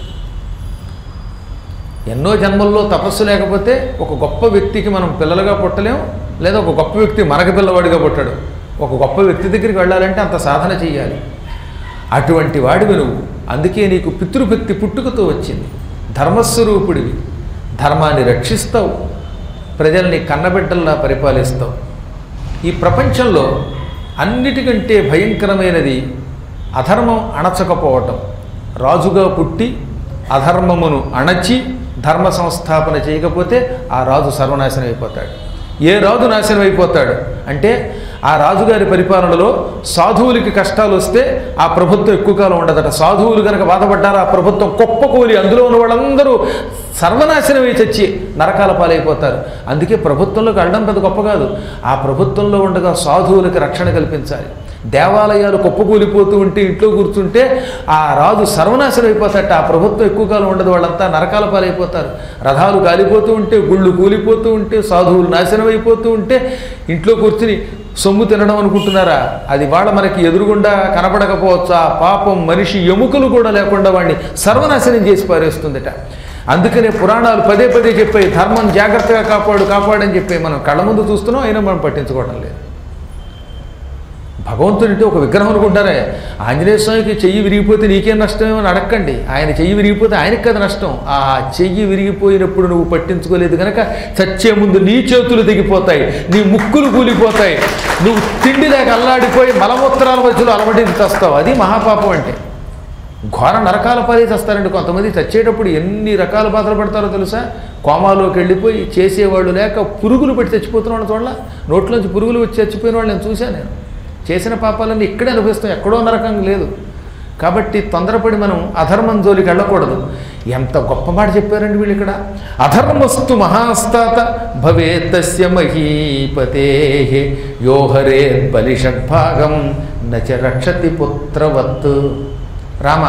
ఎన్నో జన్మల్లో తపస్సు లేకపోతే ఒక గొప్ప వ్యక్తికి మనం పిల్లలుగా పుట్టలేం లేదా ఒక గొప్ప వ్యక్తి మనకు పిల్లవాడిగా పుట్టాడు ఒక గొప్ప వ్యక్తి దగ్గరికి వెళ్ళాలంటే అంత సాధన చేయాలి అటువంటి వాడివి నువ్వు అందుకే నీకు పితృభక్తి పుట్టుకతో వచ్చింది ధర్మస్వరూపుడివి ధర్మాన్ని రక్షిస్తావు ప్రజల్ని కన్నబిడ్డల్లా పరిపాలిస్తావు ఈ ప్రపంచంలో అన్నిటికంటే భయంకరమైనది అధర్మం అణచకపోవటం రాజుగా పుట్టి అధర్మమును అణచి ధర్మ సంస్థాపన చేయకపోతే ఆ రాజు సర్వనాశనం అయిపోతాడు ఏ రాజు నాశనం అయిపోతాడు అంటే ఆ రాజుగారి పరిపాలనలో సాధువులకి కష్టాలు వస్తే ఆ ప్రభుత్వం ఎక్కువ కాలం ఉండదట సాధువులు కనుక బాధపడ్డారు ఆ ప్రభుత్వం కుప్పకూలి అందులో ఉన్న వాళ్ళందరూ సర్వనాశనమై చచ్చి నరకాల పాలైపోతారు అందుకే ప్రభుత్వంలోకి వెళ్ళడం పెద్ద గొప్ప కాదు ఆ ప్రభుత్వంలో ఉండగా సాధువులకి రక్షణ కల్పించాలి దేవాలయాలు కుప్పకూలిపోతూ ఉంటే ఇంట్లో కూర్చుంటే ఆ రాజు సర్వనాశనం అయిపోతాట ఆ ప్రభుత్వం ఎక్కువ కాలం ఉండదు వాళ్ళంతా నరకాల పాలైపోతారు రథాలు కాలిపోతూ ఉంటే గుళ్ళు కూలిపోతూ ఉంటే సాధువులు నాశనం అయిపోతూ ఉంటే ఇంట్లో కూర్చుని సొమ్ము తినడం అనుకుంటున్నారా అది వాళ్ళ మనకి ఎదురుగుండా కనపడకపోవచ్చు ఆ పాపం మనిషి ఎముకలు కూడా లేకుండా వాడిని సర్వనాశనం చేసి పారేస్తుందట అందుకనే పురాణాలు పదే పదే చెప్పాయి ధర్మం జాగ్రత్తగా కాపాడు కాపాడని చెప్పి మనం కళ్ళ ముందు చూస్తున్నాం అయినా మనం పట్టించుకోవడం లేదు భగవంతుడు అంటే ఒక విగ్రహం అనుకుంటారే ఆంజనేయ స్వామికి చెయ్యి విరిగిపోతే నీకేం నష్టమేమో అని అడగండి ఆయన చెయ్యి విరిగిపోతే ఆయనకి కదా నష్టం ఆ చెయ్యి విరిగిపోయినప్పుడు నువ్వు పట్టించుకోలేదు కనుక చచ్చే ముందు నీ చేతులు దిగిపోతాయి నీ ముక్కులు కూలిపోతాయి నువ్వు తిండి లేక అల్లాడిపోయి మలమూత్రాల మధ్యలో అలవడించి తెస్తావు అది మహాపాపం అంటే ఘోర నరకాల పాలే చేస్తారండి కొంతమంది చచ్చేటప్పుడు ఎన్ని రకాల బాధలు పడతారో తెలుసా కోమాలోకి వెళ్ళిపోయి చేసేవాళ్ళు లేక పురుగులు పెట్టి చచ్చిపోతున్న వాళ్ళ చూడాల నోట్లోంచి పురుగులు వచ్చి చచ్చిపోయిన వాళ్ళు నేను చూశాను నేను చేసిన పాపాలన్నీ ఇక్కడే అనుభవిస్తాం ఎక్కడో నరకం లేదు కాబట్టి తొందరపడి మనం అధర్మం జోలికి వెళ్ళకూడదు ఎంత గొప్ప మాట చెప్పారండి వీళ్ళు ఇక్కడ అధర్మస్తు మహాస్తాత భవేత్తస్య మహీపతే యోహరే బలిషడ్భాగం నచ రక్షతి పుత్రవత్ రామ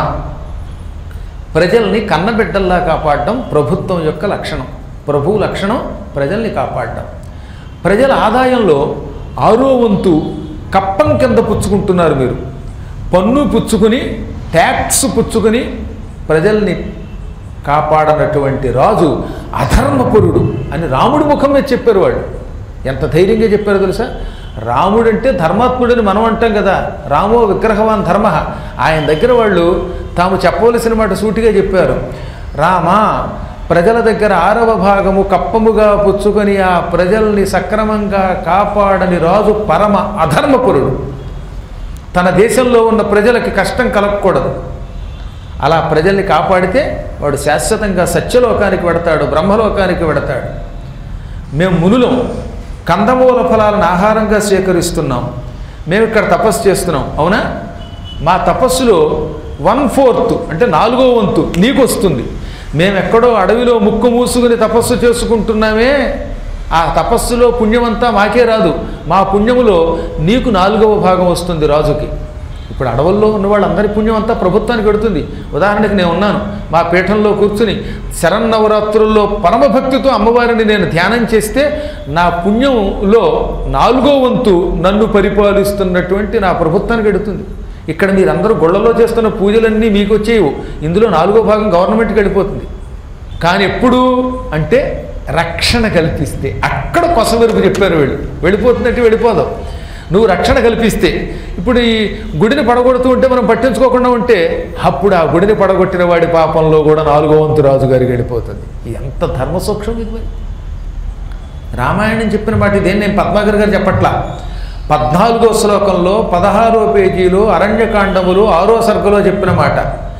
ప్రజల్ని కన్నబిడ్డల్లా కాపాడడం ప్రభుత్వం యొక్క లక్షణం ప్రభువు లక్షణం ప్రజల్ని కాపాడడం ప్రజల ఆదాయంలో ఆరో వంతు కప్పం కింద పుచ్చుకుంటున్నారు మీరు పన్ను పుచ్చుకుని ట్యాక్స్ పుచ్చుకుని ప్రజల్ని కాపాడనటువంటి రాజు అధర్మపురుడు అని రాముడి ముఖం మీద చెప్పారు వాళ్ళు ఎంత ధైర్యంగా చెప్పారో తెలుసా రాముడంటే ధర్మాత్ముడని మనం అంటాం కదా రామో విగ్రహవాన్ ధర్మ ఆయన దగ్గర వాళ్ళు తాము చెప్పవలసిన మాట సూటిగా చెప్పారు రామా ప్రజల దగ్గర ఆరవ భాగము కప్పముగా పుచ్చుకొని ఆ ప్రజల్ని సక్రమంగా కాపాడని రాజు పరమ అధర్మపురుడు తన దేశంలో ఉన్న ప్రజలకి కష్టం కలగకూడదు అలా ప్రజల్ని కాపాడితే వాడు శాశ్వతంగా సత్యలోకానికి వెడతాడు బ్రహ్మలోకానికి వెడతాడు మేము మునులం కందమూల ఫలాలను ఆహారంగా స్వీకరిస్తున్నాం మేము ఇక్కడ తపస్సు చేస్తున్నాం అవునా మా తపస్సులో వన్ ఫోర్త్ అంటే నాలుగో వంతు నీకు వస్తుంది మేము ఎక్కడో అడవిలో ముక్కు మూసుకుని తపస్సు చేసుకుంటున్నామే ఆ తపస్సులో పుణ్యమంతా మాకే రాదు మా పుణ్యములో నీకు నాలుగవ భాగం వస్తుంది రాజుకి ఇప్పుడు అడవుల్లో ఉన్న వాళ్ళందరి పుణ్యం అంతా ప్రభుత్వానికి పెడుతుంది ఉదాహరణకి నేను ఉన్నాను మా పీఠంలో కూర్చుని శరన్నవరాత్రుల్లో పరమభక్తితో అమ్మవారిని నేను ధ్యానం చేస్తే నా పుణ్యంలో నాలుగో వంతు నన్ను పరిపాలిస్తున్నటువంటి నా ప్రభుత్వానికి ఎడుతుంది ఇక్కడ మీరందరూ గొళ్ళలో చేస్తున్న పూజలన్నీ మీకు వచ్చేవు ఇందులో నాలుగో భాగం గవర్నమెంట్కి వెళ్ళిపోతుంది కానీ ఎప్పుడు అంటే రక్షణ కల్పిస్తే అక్కడ కొసమెరుపు చెప్పారు వీళ్ళు వెళ్ళిపోతున్నట్టు వెళ్ళిపోదాం నువ్వు రక్షణ కల్పిస్తే ఇప్పుడు ఈ గుడిని పడగొడుతూ ఉంటే మనం పట్టించుకోకుండా ఉంటే అప్పుడు ఆ గుడిని పడగొట్టిన వాడి పాపంలో కూడా నాలుగో వంతు రాజుగారికి వెళ్ళిపోతుంది ఎంత ధర్మ సూక్ష్మం ఇది మరి రామాయణం చెప్పిన మాట ఇదేం నేను పద్మాగర్ గారు చెప్పట్లా పద్నాలుగో శ్లోకంలో పదహారో పేజీలో అరణ్యకాండములు ఆరో సర్గలో చెప్పిన మాట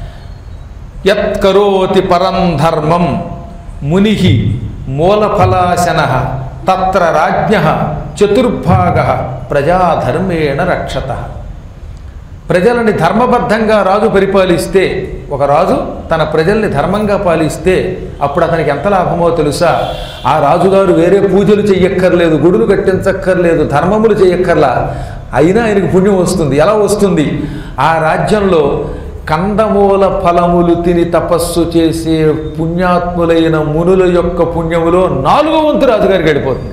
యత్కరోతి పరం ధర్మం ముని మూలఫలాశన తత్ర రాజ్ఞ చతుర్భాగ ప్రజాధర్మేణ రక్షత ప్రజలని ధర్మబద్ధంగా రాజు పరిపాలిస్తే ఒక రాజు తన ప్రజల్ని ధర్మంగా పాలిస్తే అప్పుడు అతనికి ఎంత లాభమో తెలుసా ఆ రాజుగారు వేరే పూజలు చెయ్యక్కర్లేదు గుడులు కట్టించక్కర్లేదు ధర్మములు చెయ్యక్కర్లా అయినా ఆయనకు పుణ్యం వస్తుంది ఎలా వస్తుంది ఆ రాజ్యంలో కందమూల ఫలములు తిని తపస్సు చేసే పుణ్యాత్ములైన మునుల యొక్క పుణ్యములో నాలుగో వంతు రాజుగారికి వెళ్ళిపోతుంది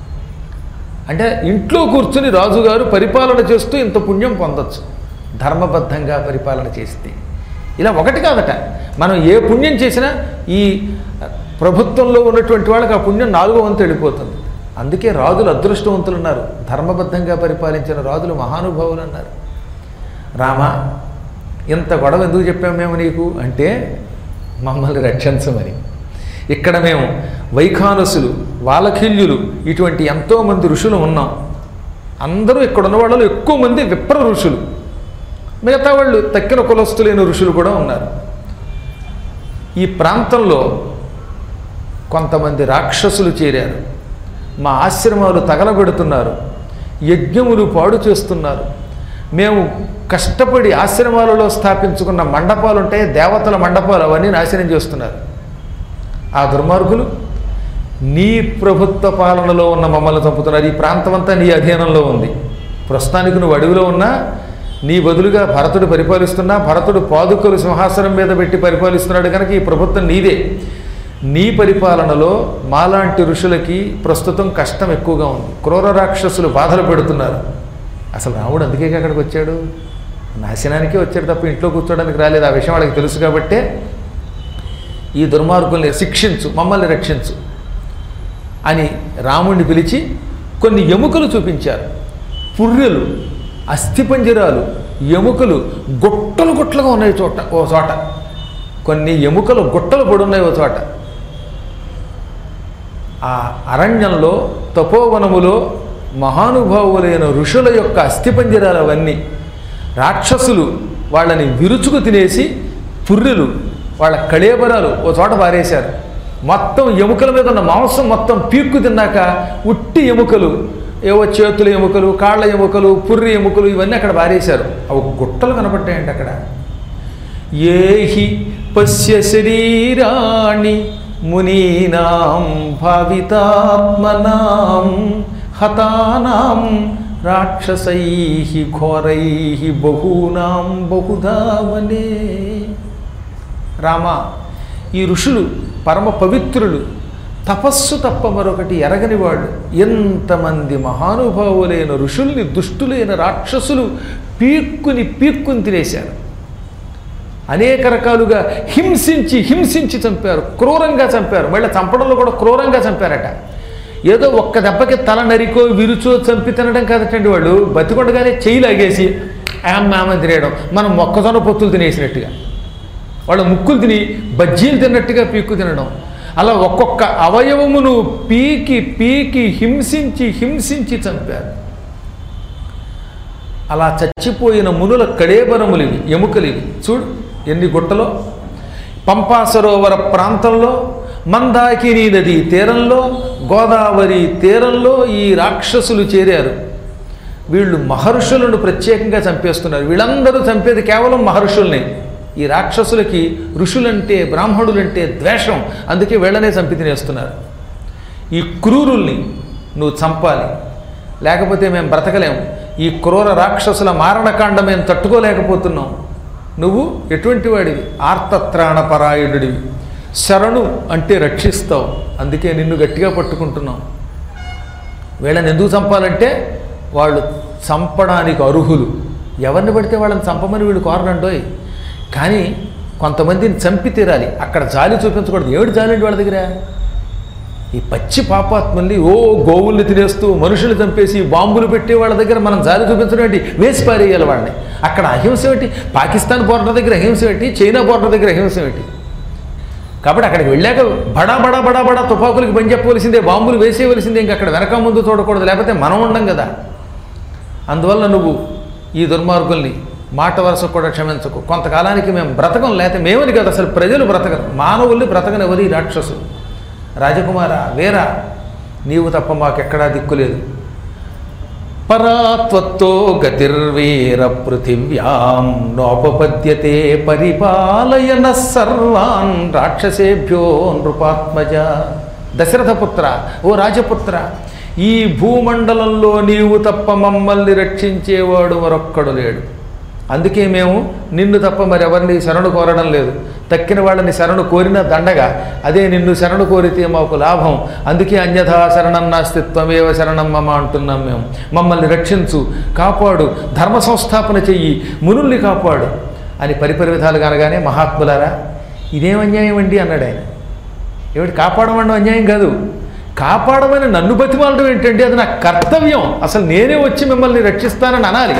అంటే ఇంట్లో కూర్చుని రాజుగారు పరిపాలన చేస్తూ ఇంత పుణ్యం పొందొచ్చు ధర్మబద్ధంగా పరిపాలన చేస్తే ఇలా ఒకటి కాదట మనం ఏ పుణ్యం చేసినా ఈ ప్రభుత్వంలో ఉన్నటువంటి వాళ్ళకి ఆ పుణ్యం నాలుగో వంతు వెళ్ళిపోతుంది అందుకే రాజులు అదృష్టవంతులు ఉన్నారు ధర్మబద్ధంగా పరిపాలించిన రాజులు మహానుభావులు అన్నారు రామ ఇంత గొడవ ఎందుకు చెప్పాము మేము నీకు అంటే మమ్మల్ని రక్షించమని ఇక్కడ మేము వైఖానసులు వాలఖిల్యులు ఇటువంటి ఎంతోమంది ఋషులు ఉన్నాం అందరూ ఇక్కడ ఉన్న వాళ్ళలో ఎక్కువ మంది విప్ర ఋషులు మిగతా వాళ్ళు తక్కిన కులస్తులైన ఋషులు కూడా ఉన్నారు ఈ ప్రాంతంలో కొంతమంది రాక్షసులు చేరారు మా ఆశ్రమాలు తగలబెడుతున్నారు యజ్ఞములు పాడు చేస్తున్నారు మేము కష్టపడి ఆశ్రమాలలో స్థాపించుకున్న మండపాలు ఉంటాయి దేవతల మండపాలు అవన్నీ నాశనం చేస్తున్నారు ఆ దుర్మార్గులు నీ ప్రభుత్వ పాలనలో ఉన్న మమ్మల్ని చంపుతున్నారు ఈ ప్రాంతం అంతా నీ అధీనంలో ఉంది ప్రస్తుతానికి నువ్వు అడవిలో ఉన్నా నీ బదులుగా భరతుడు పరిపాలిస్తున్నా భరతుడు పాదుకలు సింహాసనం మీద పెట్టి పరిపాలిస్తున్నాడు కనుక ఈ ప్రభుత్వం నీదే నీ పరిపాలనలో మాలాంటి ఋషులకి ప్రస్తుతం కష్టం ఎక్కువగా ఉంది క్రూర రాక్షసులు బాధలు పెడుతున్నారు అసలు రాముడు అందుకే అక్కడికి వచ్చాడు నాశనానికే వచ్చాడు తప్ప ఇంట్లో కూర్చోడానికి రాలేదు ఆ విషయం వాళ్ళకి తెలుసు కాబట్టే ఈ దుర్మార్గుల్ని శిక్షించు మమ్మల్ని రక్షించు అని రాముణ్ణి పిలిచి కొన్ని ఎముకలు చూపించారు పుర్రెలు అస్థిపంజరాలు ఎముకలు గుట్టలు గుట్టలుగా ఉన్నాయి చోట ఓ చోట కొన్ని ఎముకలు గుట్టలు పడి ఉన్నాయి ఓ చోట ఆ అరణ్యంలో తపోవనములో మహానుభావులైన ఋషుల యొక్క అస్థిపంజరాలు అవన్నీ రాక్షసులు వాళ్ళని విరుచుకు తినేసి పుర్రెలు వాళ్ళ కళేబరాలు ఓ చోట పారేశారు మొత్తం ఎముకల మీద ఉన్న మాంసం మొత్తం పీక్కు తిన్నాక ఉట్టి ఎముకలు ఏవో చేతుల ఎముకలు కాళ్ళ ఎముకలు పుర్రి ఎముకలు ఇవన్నీ అక్కడ పారేశారు అవి గుట్టలు కనపడ్డాయండి అక్కడ ఏహి పశ్య శరీరాణి మునీనాం భావితాత్మనాం హతానాం రాక్షసై ఘోరై బహూనాం బహుధావనే రామ ఈ ఋషులు పరమ పవిత్రులు తపస్సు తప్ప మరొకటి ఎరగని వాళ్ళు ఎంతమంది మహానుభావులైన ఋషుల్ని దుష్టులైన రాక్షసులు పీక్కుని పీక్కుని తినేశారు అనేక రకాలుగా హింసించి హింసించి చంపారు క్రూరంగా చంపారు మళ్ళీ చంపడంలో కూడా క్రూరంగా చంపారట ఏదో ఒక్క దెబ్బకి తల నరికో విరుచో చంపి తినడం కాదటండి వాళ్ళు బతికొండగానే చెయ్యి లాగేసి ఆమె తినేయడం మనం మొక్కజొన్న పొత్తులు తినేసినట్టుగా వాళ్ళ ముక్కులు తిని బజ్జీలు తిన్నట్టుగా పీక్కు తినడం అలా ఒక్కొక్క అవయవమును పీకి పీకి హింసించి హింసించి చంపారు అలా చచ్చిపోయిన మునుల కడేబరములు ఇవి ఎముకలు ఇవి చూడు ఎన్ని గుట్టలో పంపా సరోవర ప్రాంతంలో మందాకిని నది తీరంలో గోదావరి తీరంలో ఈ రాక్షసులు చేరారు వీళ్ళు మహర్షులను ప్రత్యేకంగా చంపేస్తున్నారు వీళ్ళందరూ చంపేది కేవలం మహర్షుల్ని ఈ రాక్షసులకి ఋషులంటే బ్రాహ్మణులంటే ద్వేషం అందుకే వీళ్ళనే చంపి తినేస్తున్నారు ఈ క్రూరుల్ని నువ్వు చంపాలి లేకపోతే మేము బ్రతకలేము ఈ క్రూర రాక్షసుల మారణకాండ మేము తట్టుకోలేకపోతున్నాం నువ్వు ఎటువంటి వాడివి ఆర్తత్రాణపరాయుడివి శరణు అంటే రక్షిస్తావు అందుకే నిన్ను గట్టిగా పట్టుకుంటున్నాం వీళ్ళని ఎందుకు చంపాలంటే వాళ్ళు చంపడానికి అర్హులు ఎవరిని పడితే వాళ్ళని చంపమని వీళ్ళు కోరనండోయ్ కానీ కొంతమందిని చంపి తీరాలి అక్కడ జాలి చూపించకూడదు ఏడు జాలండి వాళ్ళ దగ్గర ఈ పచ్చి పాపాత్మల్ని ఓ గోవుల్ని తినేస్తూ మనుషులు చంపేసి బాంబులు పెట్టి వాళ్ళ దగ్గర మనం జాలి చూపించడం ఏంటి వేసి పారేయాలి వాళ్ళని అక్కడ అహింస ఏంటి పాకిస్తాన్ బోర్డర్ దగ్గర అహింస ఏంటి చైనా బోర్డర్ దగ్గర అహింస ఏంటి కాబట్టి అక్కడికి వెళ్ళాక బడా బడా బడా బడా తుపాకులకి పని చెప్పవలసిందే బాంబులు వేసేయవలసిందే ఇంకా అక్కడ వెనక ముందు చూడకూడదు లేకపోతే మనం ఉండం కదా అందువల్ల నువ్వు ఈ దుర్మార్గుల్ని మాట వరుస కూడా క్షమించకు కొంతకాలానికి మేము బ్రతకం లేకపోతే మేమని కాదు అసలు ప్రజలు బ్రతకరు మానవుల్ని బ్రతకనివ్వరు ఈ రాక్షసులు రాజకుమార వీరా నీవు తప్ప మాకెక్కడా దిక్కులేదు పరాత్వత్తో గతిర్వీర పృథివ్యాం నోపపద్యతే పరిపాలయన సర్వాన్ రాక్షసేభ్యో నృపాత్మజ దశరథపుత్ర ఓ రాజపుత్ర ఈ భూమండలంలో నీవు తప్ప మమ్మల్ని రక్షించేవాడు మరొక్కడు లేడు అందుకే మేము నిన్ను తప్ప మరెవరిని శరణు కోరడం లేదు తక్కిన వాళ్ళని శరణు కోరిన దండగా అదే నిన్ను శరణు కోరితే మాకు లాభం అందుకే అన్యథా శరణం నాస్తిత్వమేవ శరణం మమ అంటున్నాం మేము మమ్మల్ని రక్షించు కాపాడు ధర్మ సంస్థాపన చెయ్యి మునుల్ని కాపాడు అని పరిపరి విధాలుగా అనగానే మహాత్ములారా ఇదేం అన్యాయం అండి అన్నాడు ఆయన ఏమిటి కాపాడమనడం అన్యాయం కాదు కాపాడమని నన్ను బతిమాలడం ఏంటంటే అది నా కర్తవ్యం అసలు నేనే వచ్చి మిమ్మల్ని రక్షిస్తానని అనాలి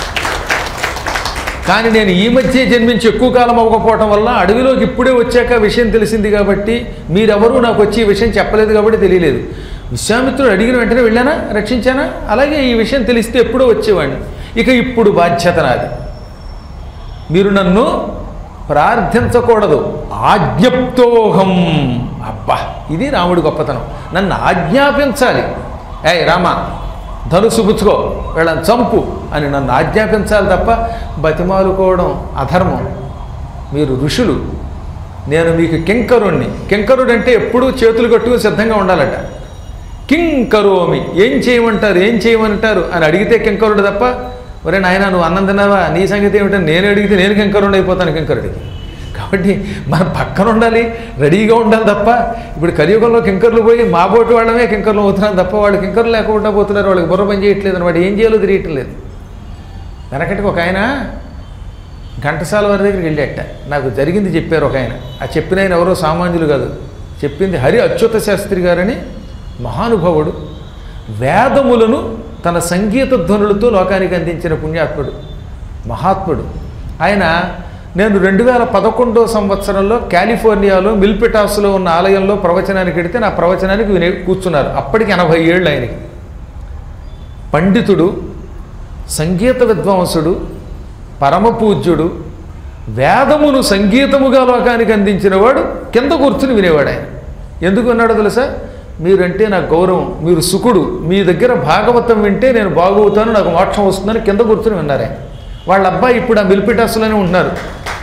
కానీ నేను ఈ మధ్య జన్మించి ఎక్కువ కాలం అవ్వకపోవటం వల్ల అడవిలోకి ఇప్పుడే వచ్చాక విషయం తెలిసింది కాబట్టి మీరెవరూ నాకు వచ్చి ఈ విషయం చెప్పలేదు కాబట్టి తెలియలేదు విశ్వామిత్రుడు అడిగిన వెంటనే వెళ్ళానా రక్షించానా అలాగే ఈ విషయం తెలిస్తే ఎప్పుడో వచ్చేవాడిని ఇక ఇప్పుడు బాధ్యత నాది మీరు నన్ను ప్రార్థించకూడదు ఆజ్ఞప్తోహం అబ్బా ఇది రాముడి గొప్పతనం నన్ను ఆజ్ఞాపించాలి ఏయ్ రామ ధనుసు పుచ్చుకో వీళ్ళని చంపు అని నన్ను ఆజ్ఞాపించాలి తప్ప బతిమాలుకోవడం అధర్మం మీరు ఋషులు నేను మీకు కింకరుణ్ణి కింకరుడు అంటే ఎప్పుడూ చేతులు కట్టుకుని సిద్ధంగా ఉండాలట కింకరోమి ఏం చేయమంటారు ఏం చేయమంటారు అని అడిగితే కింకరుడు తప్ప ఒరే నాయన నువ్వు అన్నం తిన్నావా నీ సంగతి ఏమిటని నేను అడిగితే నేను కింకరుడు అయిపోతాను కింకరుడికి కాబట్టి మన పక్కన ఉండాలి రెడీగా ఉండాలి తప్ప ఇప్పుడు కలియుగంలో కింకర్లు పోయి మా బోటు వాళ్ళమే కింకర్లు అవుతున్నాం తప్ప వాళ్ళు కింకర్లు లేకుండా పోతున్నారు వాళ్ళకి బుర్ర పని చేయట్లేదు అనమాట ఏం చేయాలో తెలియటం లేదు వెనకటికి ఒక ఆయన ఘంటసాల వారి దగ్గరికి వెళ్ళాట నాకు జరిగింది చెప్పారు ఒక ఆయన ఆ చెప్పిన ఆయన ఎవరో సామాన్యులు కాదు చెప్పింది హరి అచ్యుత శాస్త్రి గారని మహానుభావుడు వేదములను తన సంగీత ధ్వనులతో లోకానికి అందించిన పుణ్యాత్ముడు మహాత్ముడు ఆయన నేను రెండు వేల పదకొండో సంవత్సరంలో కాలిఫోర్నియాలో మిల్పిటాస్లో ఉన్న ఆలయంలో ప్రవచనానికి వెడితే నా ప్రవచనానికి వినే కూర్చున్నారు అప్పటికి ఎనభై ఏళ్ళు ఆయనకి పండితుడు సంగీత విద్వాంసుడు పరమపూజ్యుడు వేదమును సంగీతముగా లోకానికి అందించినవాడు కింద కూర్చుని వినేవాడు ఆయన ఎందుకు అన్నాడో తెలుసా మీరంటే నాకు గౌరవం మీరు సుకుడు మీ దగ్గర భాగవతం వింటే నేను బాగవుతాను నాకు మోక్షం వస్తుందని కింద కూర్చుని విన్నారు ఆయన వాళ్ళ అబ్బాయి ఇప్పుడు ఆ మిల్పిటాస్లోనే ఉంటున్నారు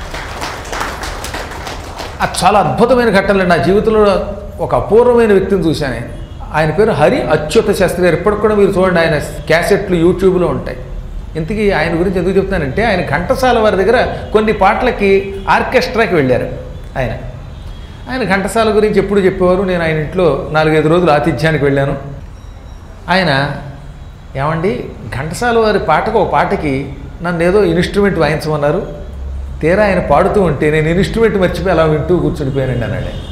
అది చాలా అద్భుతమైన ఘట్టనలు నా జీవితంలో ఒక అపూర్వమైన వ్యక్తిని చూశాను ఆయన ఆయన పేరు హరి అచ్యుత శాస్త్రి గారు ఇప్పటికి కూడా మీరు చూడండి ఆయన క్యాసెట్లు యూట్యూబ్లో ఉంటాయి ఇంతకీ ఆయన గురించి ఎందుకు చెప్తానంటే ఆయన ఘంటసాల వారి దగ్గర కొన్ని పాటలకి ఆర్కెస్ట్రాకి వెళ్ళారు ఆయన ఆయన ఘంటసాల గురించి ఎప్పుడు చెప్పేవారు నేను ఆయన ఇంట్లో నాలుగైదు రోజులు ఆతిథ్యానికి వెళ్ళాను ఆయన ఏమండి ఘంటసాల వారి పాటకు ఒక పాటకి నన్ను ఏదో ఇన్స్ట్రుమెంట్ వాయించమన్నారు తీరా ఆయన పాడుతూ ఉంటే నేను ఇన్స్ట్రుమెంట్ మర్చిపోయి అలా వింటూ కూర్చుండిపోయానండి అన్నాడు ఆయన.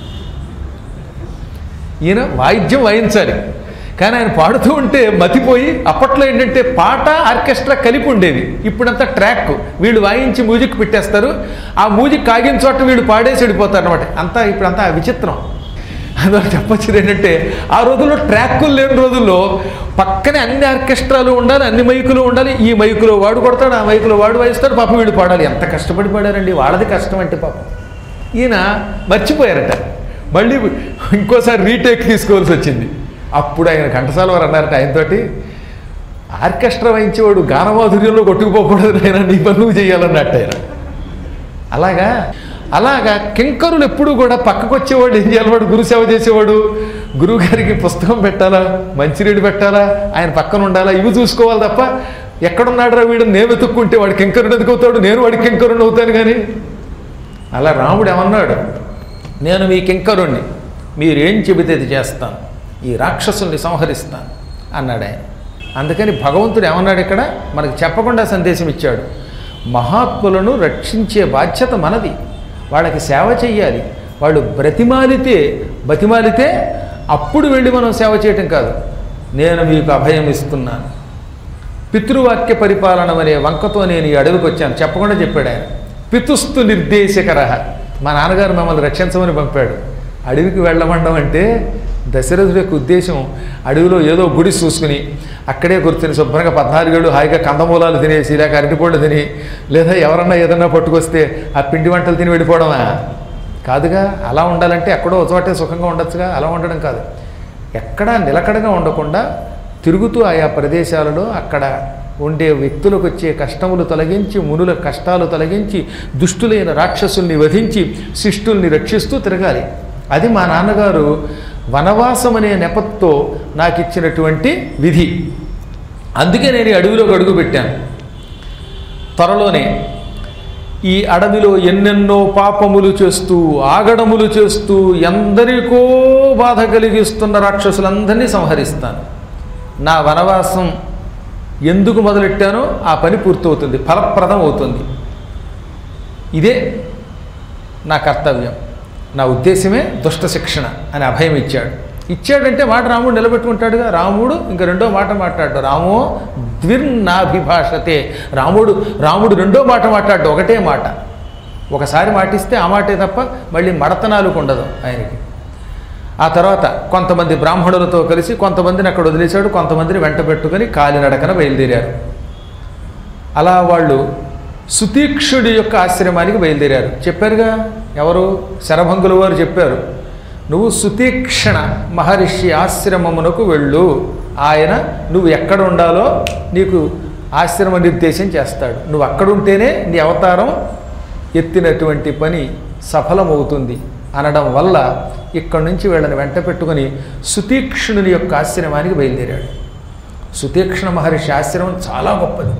ఈయన వాయిద్యం వాయించాలి కానీ ఆయన పాడుతూ ఉంటే మతిపోయి అప్పట్లో ఏంటంటే పాట ఆర్కెస్ట్రా కలిపి ఉండేది ఇప్పుడంతా ట్రాక్ వీళ్ళు వాయించి మ్యూజిక్ పెట్టేస్తారు ఆ మ్యూజిక్ కాగిన చోట వీళ్ళు పాడేసి వెళ్ళిపోతారు అనమాట అంతా ఇప్పుడంతా విచిత్రం అందువల్ల చెప్పొచ్చేది ఏంటంటే ఆ రోజుల్లో ట్రాక్కులు లేని రోజుల్లో పక్కనే అన్ని ఆర్కెస్ట్రాలు ఉండాలి అన్ని మైకులు ఉండాలి ఈ మైకులో వాడు కొడతాడు ఆ మైకులో వాడు వాయిస్తాడు పాపం వీడు పాడాలి ఎంత కష్టపడి పాడారండి వాళ్ళది కష్టం అంటే పాపం ఈయన మర్చిపోయారట మళ్ళీ ఇంకోసారి రీటేక్ తీసుకోవాల్సి వచ్చింది అప్పుడు ఆయన ఘంటసాల వారు అన్నారట ఆయనతోటి ఆర్కెస్ట్రా వాయించేవాడు గానమాధుర్యంలో కొట్టుకుపోకూడదు ఆయన నీ పని నువ్వు చేయాలన్నట్టు ఆయన అలాగా అలాగా కింకరులు ఎప్పుడు కూడా పక్కకు వచ్చేవాడు ఏం చేయాలి వాడు గురుసేవ చేసేవాడు గురువు గారికి పుస్తకం పెట్టాలా మంచినీడు పెట్టాలా ఆయన పక్కన ఉండాలా ఇవి చూసుకోవాలి తప్ప ఎక్కడున్నాడు రా వీడు నేను వెతుక్కుంటే వాడు కింకరుడు ఎందుకు అవుతాడు నేను వాడి కింకరుడు అవుతాను కానీ అలా రాముడు ఏమన్నాడు నేను మీ కింకరుణ్ణి మీరేం చెబితే అది చేస్తాను ఈ రాక్షసుల్ని సంహరిస్తాను అన్నాడు ఆయన అందుకని భగవంతుడు ఏమన్నాడు ఇక్కడ మనకు చెప్పకుండా సందేశం ఇచ్చాడు మహాత్ములను రక్షించే బాధ్యత మనది వాళ్ళకి సేవ చెయ్యాలి వాళ్ళు బ్రతిమాలితే బతిమాలితే అప్పుడు వెళ్ళి మనం సేవ చేయటం కాదు నేను మీకు అభయం ఇస్తున్నాను పితృవాక్య పరిపాలన అనే వంకతో నేను ఈ అడవికి వచ్చాను చెప్పకుండా చెప్పాడు ఆయన పితుస్తు నిర్దేశకర మా నాన్నగారు మమ్మల్ని రక్షించమని పంపాడు అడవికి వెళ్ళమండం అంటే దశరథుడి యొక్క ఉద్దేశం అడవిలో ఏదో గుడి చూసుకుని అక్కడే కూర్చొని శుభ్రంగా పద్నాలుగేళ్ళు హాయిగా కందమూలాలు తినేసి లేక అరటిపళ్ళు తిని లేదా ఎవరన్నా ఏదన్నా పట్టుకొస్తే ఆ పిండి వంటలు తిని వెళ్ళిపోవడమా కాదుగా అలా ఉండాలంటే ఎక్కడో ఒక చోటే సుఖంగా ఉండొచ్చుగా అలా ఉండడం కాదు ఎక్కడా నిలకడగా ఉండకుండా తిరుగుతూ ఆయా ప్రదేశాలలో అక్కడ ఉండే వ్యక్తులకు వచ్చే కష్టములు తొలగించి మునుల కష్టాలు తొలగించి దుష్టులైన రాక్షసుల్ని వధించి శిష్టుల్ని రక్షిస్తూ తిరగాలి అది మా నాన్నగారు వనవాసం అనే నెపంతో నాకు ఇచ్చినటువంటి విధి అందుకే నేను ఈ అడవిలోకి అడుగు పెట్టాను త్వరలోనే ఈ అడవిలో ఎన్నెన్నో పాపములు చేస్తూ ఆగడములు చేస్తూ ఎందరికో బాధ కలిగిస్తున్న రాక్షసులందరినీ సంహరిస్తాను నా వనవాసం ఎందుకు మొదలెట్టానో ఆ పని పూర్తవుతుంది ఫలప్రదం అవుతుంది ఇదే నా కర్తవ్యం నా ఉద్దేశమే దుష్ట శిక్షణ అని అభయం ఇచ్చాడు ఇచ్చాడంటే మాట రాముడు నిలబెట్టుకుంటాడుగా రాముడు ఇంక రెండో మాట మాట్లాడు రామో ద్విర్నాభిభాషతే రాముడు రాముడు రెండో మాట మాట్లాడు ఒకటే మాట ఒకసారి మాటిస్తే ఆ మాటే తప్ప మళ్ళీ మడతనాలకు ఉండదు ఆయనకి ఆ తర్వాత కొంతమంది బ్రాహ్మణులతో కలిసి కొంతమందిని అక్కడ వదిలేశాడు కొంతమందిని వెంట పెట్టుకొని కాలినడకన బయలుదేరారు అలా వాళ్ళు సుతీక్షుడి యొక్క ఆశ్రమానికి బయలుదేరారు చెప్పారుగా ఎవరు శరభంగుల వారు చెప్పారు నువ్వు సుతీక్షణ మహర్షి ఆశ్రమమునకు వెళ్ళు ఆయన నువ్వు ఎక్కడ ఉండాలో నీకు ఆశ్రమ నిర్దేశం చేస్తాడు నువ్వు అక్కడుంటేనే నీ అవతారం ఎత్తినటువంటి పని సఫలమవుతుంది అనడం వల్ల ఇక్కడి నుంచి వీళ్ళని వెంట పెట్టుకొని సుతీక్షణుని యొక్క ఆశ్రమానికి బయలుదేరాడు సుతీక్షణ మహర్షి ఆశ్రమం చాలా గొప్పది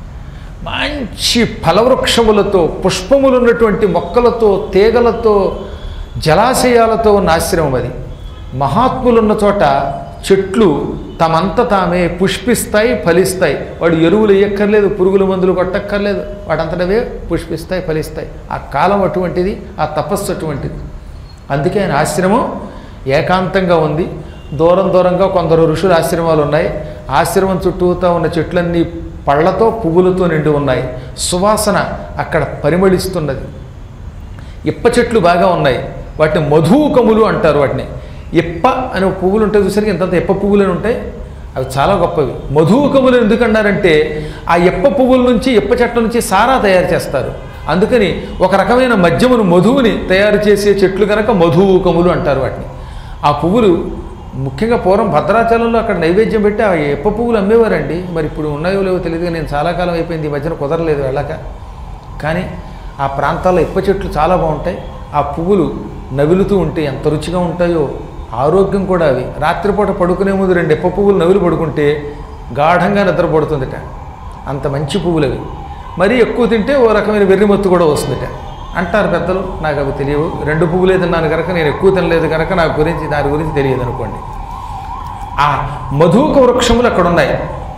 మంచి ఫలవృక్షములతో పుష్పములు ఉన్నటువంటి మొక్కలతో తీగలతో జలాశయాలతో ఉన్న ఆశ్రమం అది మహాత్ములున్న చోట చెట్లు తమంత తామే పుష్పిస్తాయి ఫలిస్తాయి వాడు ఎరువులు వేయక్కర్లేదు పురుగుల మందులు కొట్టక్కర్లేదు వాటంతటవే పుష్పిస్తాయి ఫలిస్తాయి ఆ కాలం అటువంటిది ఆ తపస్సు అటువంటిది అందుకే ఆయన ఆశ్రమం ఏకాంతంగా ఉంది దూరం దూరంగా కొందరు ఋషుల ఆశ్రమాలు ఉన్నాయి ఆశ్రమం చుట్టూతా ఉన్న చెట్లన్నీ పళ్ళతో పువ్వులతో నిండి ఉన్నాయి సువాసన అక్కడ పరిమళిస్తున్నది ఇప్ప చెట్లు బాగా ఉన్నాయి వాటిని మధుకములు అంటారు వాటిని ఇప్ప అనే పువ్వులు ఉంటాయి చూసరికి ఇంతంత ఇప్ప పువ్వులు అని ఉంటాయి అవి చాలా గొప్పవి మధుకములు ఎందుకన్నారంటే ఆ ఇప్ప పువ్వుల నుంచి ఇప్ప చెట్ల నుంచి సారా తయారు చేస్తారు అందుకని ఒక రకమైన మద్యమును మధువుని తయారు చేసే చెట్లు కనుక మధుకములు అంటారు వాటిని ఆ పువ్వులు ముఖ్యంగా పూర్వం భద్రాచలంలో అక్కడ నైవేద్యం పెట్టి ఆ ఎప్ప పువ్వులు అమ్మేవారండి మరి ఇప్పుడు ఉన్నాయో లేవో తెలియదు నేను చాలా కాలం అయిపోయింది ఈ మధ్యన కుదరలేదు వెళ్ళక కానీ ఆ ప్రాంతాల్లో ఇప్ప చెట్లు చాలా బాగుంటాయి ఆ పువ్వులు నవిలుతూ ఉంటే ఎంత రుచిగా ఉంటాయో ఆరోగ్యం కూడా అవి రాత్రిపూట పడుకునే ముందు రెండు ఎప్ప పువ్వులు నవిలు పడుకుంటే గాఢంగా నిద్రపడుతుందట అంత మంచి పువ్వులు అవి మరీ ఎక్కువ తింటే ఓ రకమైన వెర్రిమత్తు కూడా వస్తుందట అంటారు పెద్దలు నాకు అవి తెలియవు రెండు పువ్వులే తిన్నాను కనుక నేను ఎక్కువ తినలేదు కనుక నాకు గురించి దాని గురించి తెలియదు అనుకోండి ఆ మధుక వృక్షములు అక్కడ ఉన్నాయి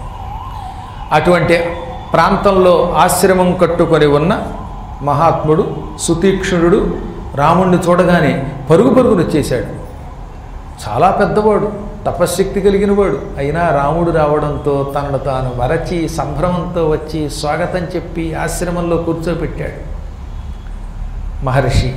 అటువంటి ప్రాంతంలో ఆశ్రమం కట్టుకొని ఉన్న మహాత్ముడు సుతీక్షణుడు రాముణ్ణి చూడగానే పరుగు పరుగును వచ్చేశాడు చాలా పెద్దవాడు తపశ్శక్తి కలిగిన వాడు అయినా రాముడు రావడంతో తనను తాను వరచి సంభ్రమంతో వచ్చి స్వాగతం చెప్పి ఆశ్రమంలో కూర్చోబెట్టాడు మహర్షి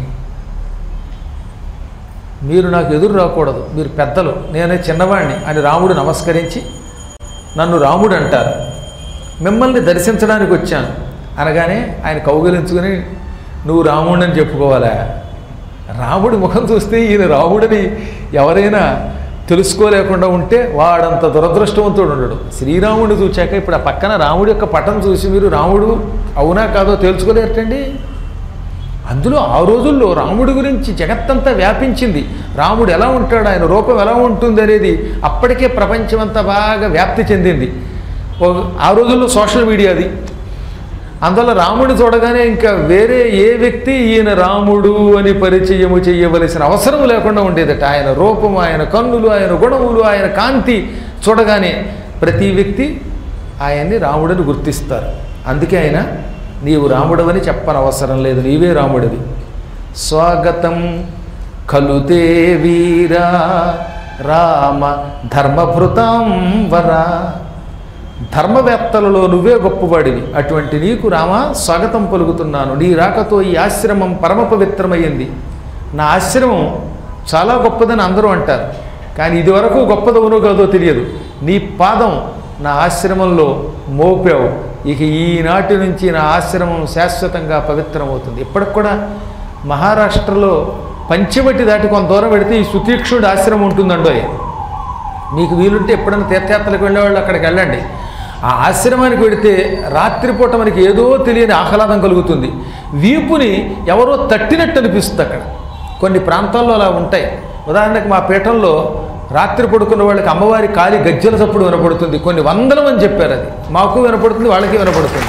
మీరు నాకు ఎదురు రాకూడదు మీరు పెద్దలు నేనే చిన్నవాణ్ణి అని రాముడు నమస్కరించి నన్ను రాముడు అంటారు మిమ్మల్ని దర్శించడానికి వచ్చాను అనగానే ఆయన కౌగిలించుకుని నువ్వు రాముడని చెప్పుకోవాలా రాముడి ముఖం చూస్తే ఈయన రాముడిని ఎవరైనా తెలుసుకోలేకుండా ఉంటే వాడంత దురదృష్టవంతుడు ఉండడు శ్రీరాముడిని చూచాక ఇప్పుడు ఆ పక్కన రాముడి యొక్క పటం చూసి మీరు రాముడు అవునా కాదో తెలుసుకోలేరటండి అందులో ఆ రోజుల్లో రాముడి గురించి జగత్తంతా వ్యాపించింది రాముడు ఎలా ఉంటాడు ఆయన రూపం ఎలా ఉంటుంది అనేది అప్పటికే ప్రపంచమంతా బాగా వ్యాప్తి చెందింది ఓ- ఆ రోజుల్లో సోషల్ మీడియాది అందువల్ల రాముడిని చూడగానే ఇంకా వేరే ఏ వ్యక్తి ఈయన రాముడు అని పరిచయము చేయవలసిన అవసరం లేకుండా ఉండేదట ఆయన రూపం ఆయన కన్నులు ఆయన గుణములు ఆయన కాంతి చూడగానే ప్రతి వ్యక్తి ఆయన్ని రాముడని గుర్తిస్తారు అందుకే ఆయన నీవు రాముడవని చెప్పనవసరం లేదు నీవే రాముడివి స్వాగతం కలుతే వీరా రామ ధర్మభృతాం వరా ధర్మవేత్తలలో నువ్వే గొప్పవాడివి అటువంటి నీకు రామా స్వాగతం పలుకుతున్నాను నీ రాకతో ఈ ఆశ్రమం పరమ పవిత్రమైంది నా ఆశ్రమం చాలా గొప్పదని అందరూ అంటారు కానీ ఇదివరకు గొప్పదవునో కాదో తెలియదు నీ పాదం నా ఆశ్రమంలో మోపావు ఇక ఈనాటి నుంచి నా ఆశ్రమం శాశ్వతంగా పవిత్రమవుతుంది ఇప్పటికి కూడా మహారాష్ట్రలో పంచవటి దాటి కొంత దూరం పెడితే ఈ సుతీక్షుడు ఆశ్రమం ఉంటుందండోయ్ మీకు వీలుంటే ఎప్పుడైనా తీర్థయాత్రలకు వెళ్ళేవాళ్ళు అక్కడికి వెళ్ళండి ఆ ఆశ్రమానికి వెడితే రాత్రిపూట మనకి ఏదో తెలియని ఆహ్లాదం కలుగుతుంది వీపుని ఎవరో తట్టినట్టు అనిపిస్తుంది అక్కడ కొన్ని ప్రాంతాల్లో అలా ఉంటాయి ఉదాహరణకు మా పీఠంలో రాత్రి పడుకున్న వాళ్ళకి అమ్మవారి కాలి గజ్జల చప్పుడు వినపడుతుంది కొన్ని వందల మంది చెప్పారు అది మాకు వినపడుతుంది వాళ్ళకి వినపడుతుంది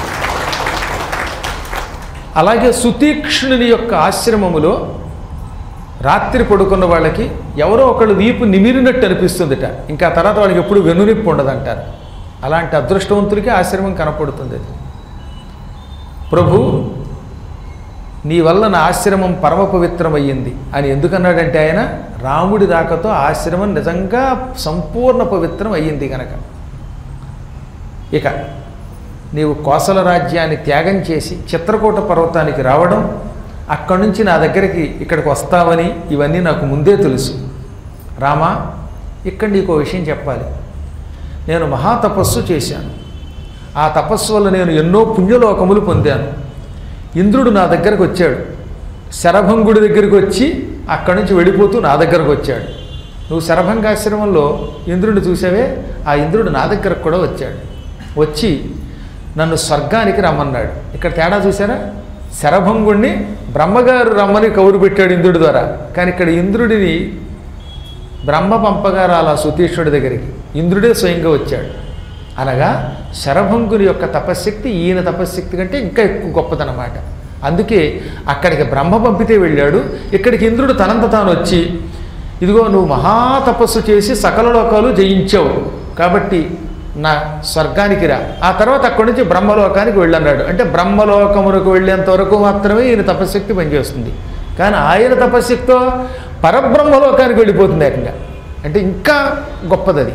అలాగే సుతీక్ష్ణుని యొక్క ఆశ్రమములో రాత్రి పడుకున్న వాళ్ళకి ఎవరో ఒకళ్ళు వీపు నిమిరినట్టు అనిపిస్తుందిట ఇంకా ఆ తర్వాత వాళ్ళకి ఎప్పుడు వెనునిప్పు ఉండదంటారు అలాంటి అదృష్టవంతులకి ఆశ్రమం కనపడుతుంది అది ప్రభు నీ వల్ల నా ఆశ్రమం పరమ పవిత్రమయ్యింది అని ఎందుకన్నాడంటే ఆయన రాముడి రాకతో ఆశ్రమం నిజంగా సంపూర్ణ పవిత్రం అయ్యింది కనుక ఇక నీవు కోసల రాజ్యాన్ని త్యాగం చేసి చిత్రకూట పర్వతానికి రావడం అక్కడి నుంచి నా దగ్గరికి ఇక్కడికి వస్తావని ఇవన్నీ నాకు ముందే తెలుసు రామా ఇక్కడ నీకు ఓ విషయం చెప్పాలి నేను మహాతపస్సు చేశాను ఆ తపస్సు వల్ల నేను ఎన్నో పుణ్యలోకములు పొందాను ఇంద్రుడు నా దగ్గరకు వచ్చాడు శరభంగుడి దగ్గరికి వచ్చి అక్కడి నుంచి వెళ్ళిపోతూ నా దగ్గరకు వచ్చాడు నువ్వు శరభంగాశ్రమంలో ఇంద్రుడిని చూసావే ఆ ఇంద్రుడు నా దగ్గరకు కూడా వచ్చాడు వచ్చి నన్ను స్వర్గానికి రమ్మన్నాడు ఇక్కడ తేడా చూసారా శరభంగుణ్ణి బ్రహ్మగారు రమ్మని కౌరు పెట్టాడు ఇంద్రుడి ద్వారా కానీ ఇక్కడ ఇంద్రుడిని బ్రహ్మ పంపగా రాలా సుతీష్ణుడి దగ్గరికి ఇంద్రుడే స్వయంగా వచ్చాడు అనగా శరభంగుని యొక్క తపశ్శక్తి ఈయన తపశ్శక్తి కంటే ఇంకా ఎక్కువ గొప్పదన్నమాట అందుకే అక్కడికి బ్రహ్మ పంపితే వెళ్ళాడు ఇక్కడికి ఇంద్రుడు తనంత తాను వచ్చి ఇదిగో నువ్వు మహాతపస్సు చేసి సకల లోకాలు జయించావు కాబట్టి నా స్వర్గానికి రా ఆ తర్వాత అక్కడి నుంచి బ్రహ్మలోకానికి వెళ్ళన్నాడు అంటే బ్రహ్మలోకమునకు వెళ్ళేంత వరకు మాత్రమే ఈయన తపశ్శక్తి పనిచేస్తుంది కానీ ఆయన తపశ్శక్తితో పరబ్రహ్మలోకానికి వెళ్ళిపోతుంది ఏకంగా అంటే ఇంకా గొప్పదది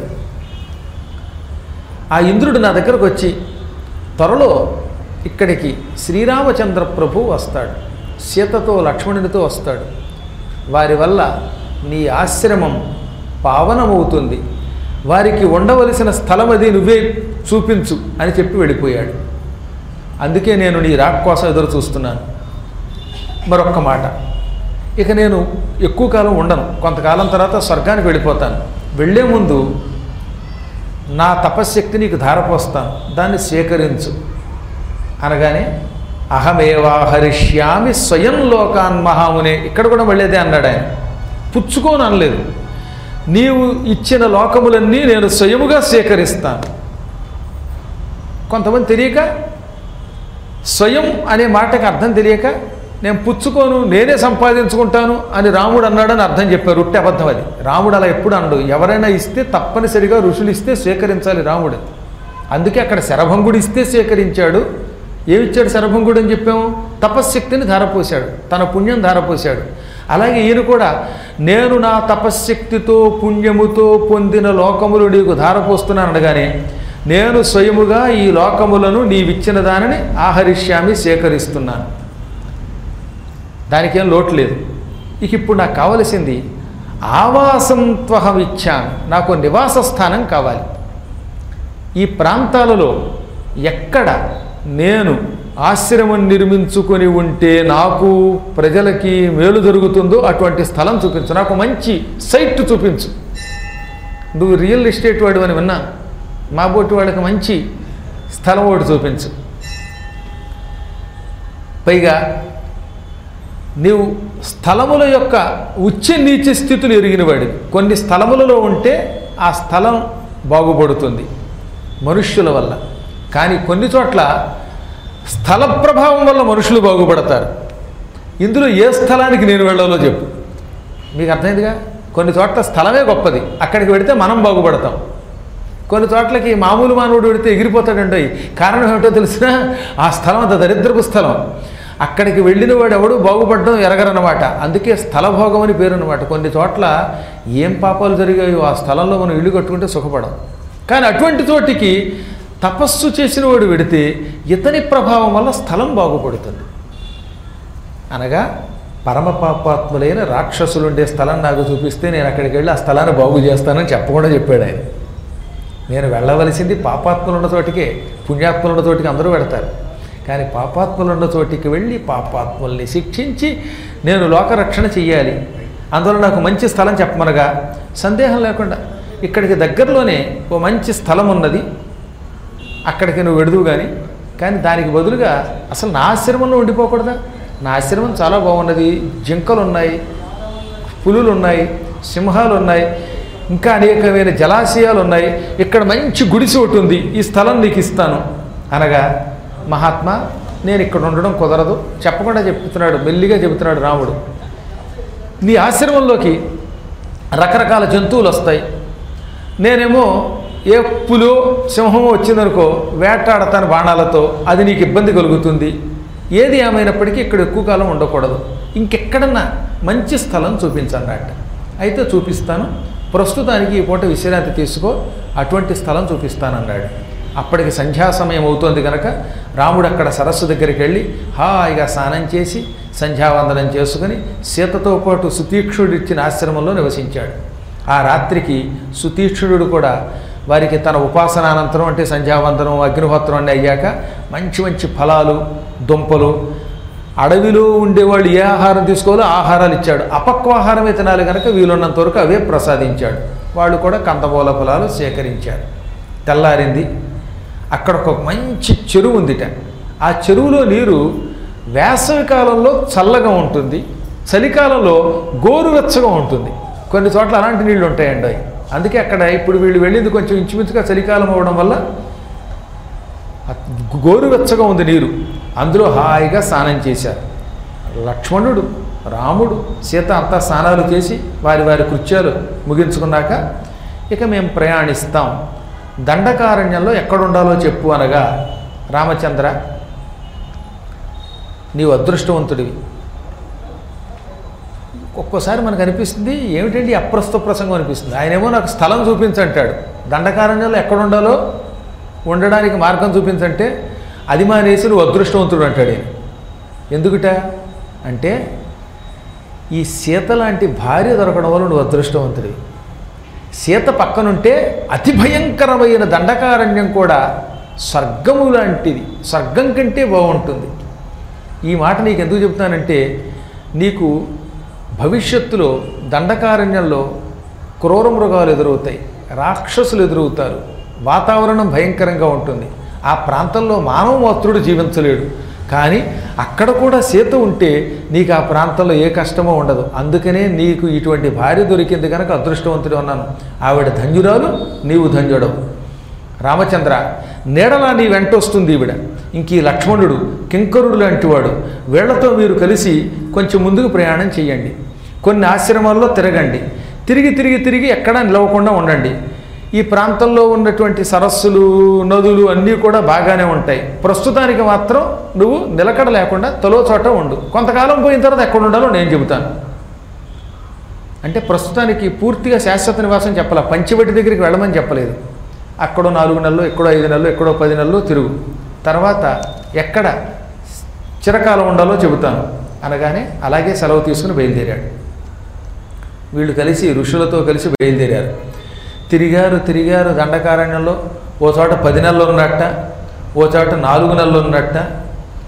ఆ ఇంద్రుడు నా దగ్గరకు వచ్చి త్వరలో ఇక్కడికి శ్రీరామచంద్ర ప్రభు వస్తాడు సీతతో లక్ష్మణునితో వస్తాడు వారి వల్ల నీ ఆశ్రమం పావనమవుతుంది వారికి ఉండవలసిన స్థలం అది నువ్వే చూపించు అని చెప్పి వెళ్ళిపోయాడు అందుకే నేను నీ రాక్ కోసం ఎదురు చూస్తున్నాను మరొక్క మాట ఇక నేను ఎక్కువ కాలం ఉండను కొంతకాలం తర్వాత స్వర్గానికి వెళ్ళిపోతాను వెళ్ళే ముందు నా తపశ్శక్తి నీకు ధారపోస్తాను దాన్ని స్వీకరించు అనగానే అహమేవాహరిష్యామి స్వయం లోకాన్ మహామునే ఇక్కడ కూడా వెళ్ళేదే అన్నాడు ఆయన పుచ్చుకోను అనలేదు నీవు ఇచ్చిన లోకములన్నీ నేను స్వయముగా స్వీకరిస్తాను కొంతమంది తెలియక స్వయం అనే మాటకి అర్థం తెలియక నేను పుచ్చుకోను నేనే సంపాదించుకుంటాను అని రాముడు అన్నాడని అర్థం చెప్పారు ఉట్టి అబద్ధం అది రాముడు అలా ఎప్పుడు అనడు ఎవరైనా ఇస్తే తప్పనిసరిగా ఋషులు ఇస్తే స్వీకరించాలి రాముడు అందుకే అక్కడ శరభంగుడు ఇస్తే స్వీకరించాడు ఏమిచ్చాడు శరభంగుడు అని చెప్పాము తపశ్శక్తిని ధారపోశాడు తన పుణ్యం ధారపోశాడు అలాగే ఈయన కూడా నేను నా తపశ్శక్తితో పుణ్యముతో పొందిన లోకములు నీకు ధారపోస్తున్నాను అనగానే నేను స్వయముగా ఈ లోకములను నీవిచ్చిన దానిని ఆహరిష్యామి సేకరిస్తున్నాను దానికేం లోటు లేదు ఇక ఇప్పుడు నాకు కావలసింది ఆవాసం త్వహం ఇచ్చాను నాకు నివాస స్థానం కావాలి ఈ ప్రాంతాలలో ఎక్కడ నేను ఆశ్రమం నిర్మించుకొని ఉంటే నాకు ప్రజలకి మేలు జరుగుతుందో అటువంటి స్థలం చూపించు నాకు మంచి సైట్ చూపించు నువ్వు రియల్ ఎస్టేట్ వాడు అని విన్నా మా బోటి వాళ్ళకి మంచి స్థలం ఒకటి చూపించు పైగా నీవు స్థలముల యొక్క ఉచ్చ నీచ స్థితులు ఎరిగినవాడివి కొన్ని స్థలములలో ఉంటే ఆ స్థలం బాగుపడుతుంది మనుష్యుల వల్ల కానీ కొన్ని చోట్ల స్థల ప్రభావం వల్ల మనుషులు బాగుపడతారు ఇందులో ఏ స్థలానికి నేను వెళ్ళాలో చెప్పు మీకు అర్థమైందిగా కొన్ని చోట్ల స్థలమే గొప్పది అక్కడికి వెడితే మనం బాగుపడతాం కొన్ని చోట్లకి మామూలు మానవుడు వెడితే ఎగిరిపోతాడండి కారణం ఏమిటో తెలిసినా ఆ స్థలం అంత దరిద్రపు స్థలం అక్కడికి వెళ్ళిన వాడు ఎవడు బాగుపడడం ఎరగరనమాట అందుకే స్థలభోగం అని పేరు అనమాట కొన్ని చోట్ల ఏం పాపాలు జరిగాయో ఆ స్థలంలో మనం ఇల్లు కట్టుకుంటే సుఖపడం కానీ అటువంటి చోటికి తపస్సు చేసిన వాడు వెడితే ఇతని ప్రభావం వల్ల స్థలం బాగుపడుతుంది అనగా పరమ పాపాత్ములైన రాక్షసులు ఉండే స్థలం నాకు చూపిస్తే నేను అక్కడికి వెళ్ళి ఆ స్థలాన్ని బాగు చేస్తానని చెప్పకుండా చెప్పాడు ఆయన నేను వెళ్ళవలసింది పాపాత్ములు ఉన్న చోటికే పుణ్యాత్ములు ఉన్న చోటికి అందరూ పెడతారు కానీ పాపాత్ములు ఉన్న చోటికి వెళ్ళి పాపాత్ముల్ని శిక్షించి నేను లోకరక్షణ చెయ్యాలి అందువల్ల నాకు మంచి స్థలం చెప్పమనగా సందేహం లేకుండా ఇక్కడికి దగ్గరలోనే ఓ మంచి స్థలం ఉన్నది అక్కడికి నువ్వు వెడుదువు కానీ కానీ దానికి బదులుగా అసలు నా ఆశ్రమంలో ఉండిపోకూడదా నా ఆశ్రమం చాలా బాగున్నది జింకలు ఉన్నాయి పులులు ఉన్నాయి సింహాలు ఉన్నాయి ఇంకా అనేకమైన జలాశయాలు ఉన్నాయి ఇక్కడ మంచి గుడిసి ఒకటి ఉంది ఈ స్థలం నీకు ఇస్తాను అనగా మహాత్మా నేను ఇక్కడ ఉండడం కుదరదు చెప్పకుండా చెప్తున్నాడు మెల్లిగా చెబుతున్నాడు రాముడు నీ ఆశ్రమంలోకి రకరకాల జంతువులు వస్తాయి నేనేమో ఏ పులో సింహమో వచ్చిందనుకో వేటాడతాను బాణాలతో అది నీకు ఇబ్బంది కలుగుతుంది ఏది ఏమైనప్పటికీ ఇక్కడ ఎక్కువ కాలం ఉండకూడదు ఇంకెక్కడన్నా మంచి స్థలం చూపించన్నట్ట అయితే చూపిస్తాను ప్రస్తుతానికి ఈ పూట విశ్రాంతి తీసుకో అటువంటి స్థలం చూపిస్తానన్నాడు అప్పటికి సంధ్యా సమయం అవుతోంది కనుక రాముడు అక్కడ సరస్సు దగ్గరికి వెళ్ళి హాయిగా స్నానం చేసి సంధ్యావందనం చేసుకుని సీతతో పాటు సుతీక్షుడు ఇచ్చిన ఆశ్రమంలో నివసించాడు ఆ రాత్రికి సుతీక్షుడు కూడా వారికి తన ఉపాసనానంతరం అంటే సంధ్యావందనం అగ్నిహోత్రం అన్నీ అయ్యాక మంచి మంచి ఫలాలు దుంపలు అడవిలో ఉండేవాళ్ళు ఏ ఆహారం తీసుకోవాలో ఆహారాలు ఇచ్చాడు అపక్వాహారమే తినాలి కనుక వీలున్నంత వరకు అవే ప్రసాదించాడు వాళ్ళు కూడా కందమూల ఫలాలు సేకరించారు తెల్లారింది అక్కడ ఒక మంచి చెరువు ఉందిట ఆ చెరువులో నీరు వేసవి కాలంలో చల్లగా ఉంటుంది చలికాలంలో గోరువెచ్చగా ఉంటుంది కొన్ని చోట్ల అలాంటి నీళ్లు ఉంటాయండి అవి అందుకే అక్కడ ఇప్పుడు వీళ్ళు వెళ్ళింది కొంచెం ఇంచుమించుగా చలికాలం అవ్వడం వల్ల గోరువెచ్చగా ఉంది నీరు అందులో హాయిగా స్నానం చేశారు లక్ష్మణుడు రాముడు సీత అంతా స్నానాలు చేసి వారి వారి కృత్యాలు ముగించుకున్నాక ఇక మేము ప్రయాణిస్తాం దండకారణ్యంలో ఎక్కడుండాలో చెప్పు అనగా రామచంద్ర నీవు అదృష్టవంతుడివి ఒక్కోసారి మనకు అనిపిస్తుంది ఏమిటండి అప్రస్తుత ప్రసంగం అనిపిస్తుంది ఆయనేమో నాకు స్థలం చూపించంటాడు దండకారణ్యంలో ఎక్కడ ఉండాలో ఉండడానికి మార్గం చూపించంటే అది మానేసి నువ్వు అదృష్టవంతుడు అంటాడు ఆయన ఎందుకుట అంటే ఈ సీత లాంటి భార్య దొరకడం వల్ల నువ్వు అదృష్టవంతుడివి సీత పక్కనుంటే అతి భయంకరమైన దండకారణ్యం కూడా స్వర్గము లాంటిది స్వర్గం కంటే బాగుంటుంది ఈ మాట నీకు ఎందుకు చెప్తానంటే నీకు భవిష్యత్తులో దండకారణ్యంలో క్రూర మృగాలు ఎదురవుతాయి రాక్షసులు ఎదురవుతారు వాతావరణం భయంకరంగా ఉంటుంది ఆ ప్రాంతంలో మానవ మాతృడు జీవించలేడు కానీ అక్కడ కూడా సీత ఉంటే నీకు ఆ ప్రాంతంలో ఏ కష్టమో ఉండదు అందుకనే నీకు ఇటువంటి భార్య దొరికింది కనుక అదృష్టవంతుడు అన్నాను ఆవిడ ధన్యురాలు నీవు ధన్యుడవు రామచంద్ర నీడలా నీ వెంట వస్తుంది ఈవిడ ఇంక ఈ లక్ష్మణుడు కింకరుడు లాంటివాడు వీళ్లతో మీరు కలిసి కొంచెం ముందుకు ప్రయాణం చేయండి కొన్ని ఆశ్రమాల్లో తిరగండి తిరిగి తిరిగి తిరిగి ఎక్కడా నిలవకుండా ఉండండి ఈ ప్రాంతంలో ఉన్నటువంటి సరస్సులు నదులు అన్నీ కూడా బాగానే ఉంటాయి ప్రస్తుతానికి మాత్రం నువ్వు నిలకడ లేకుండా తలో చోట ఉండు కొంతకాలం పోయిన తర్వాత ఎక్కడ ఉండాలో నేను చెబుతాను అంటే ప్రస్తుతానికి పూర్తిగా శాశ్వత నివాసం చెప్పాల పంచవటి దగ్గరికి వెళ్ళమని చెప్పలేదు అక్కడో నాలుగు నెలలు ఎక్కడో ఐదు నెలలు ఎక్కడో పది నెలలు తిరుగు తర్వాత ఎక్కడ చిరకాలం ఉండాలో చెబుతాను అనగానే అలాగే సెలవు తీసుకుని బయలుదేరాడు వీళ్ళు కలిసి ఋషులతో కలిసి బయలుదేరారు తిరిగారు తిరిగారు దండకారణ్యంలో ఓ చోట పది నెలలు ఉన్నట్ట ఓ చోట నాలుగు నెలలు ఉన్నట్ట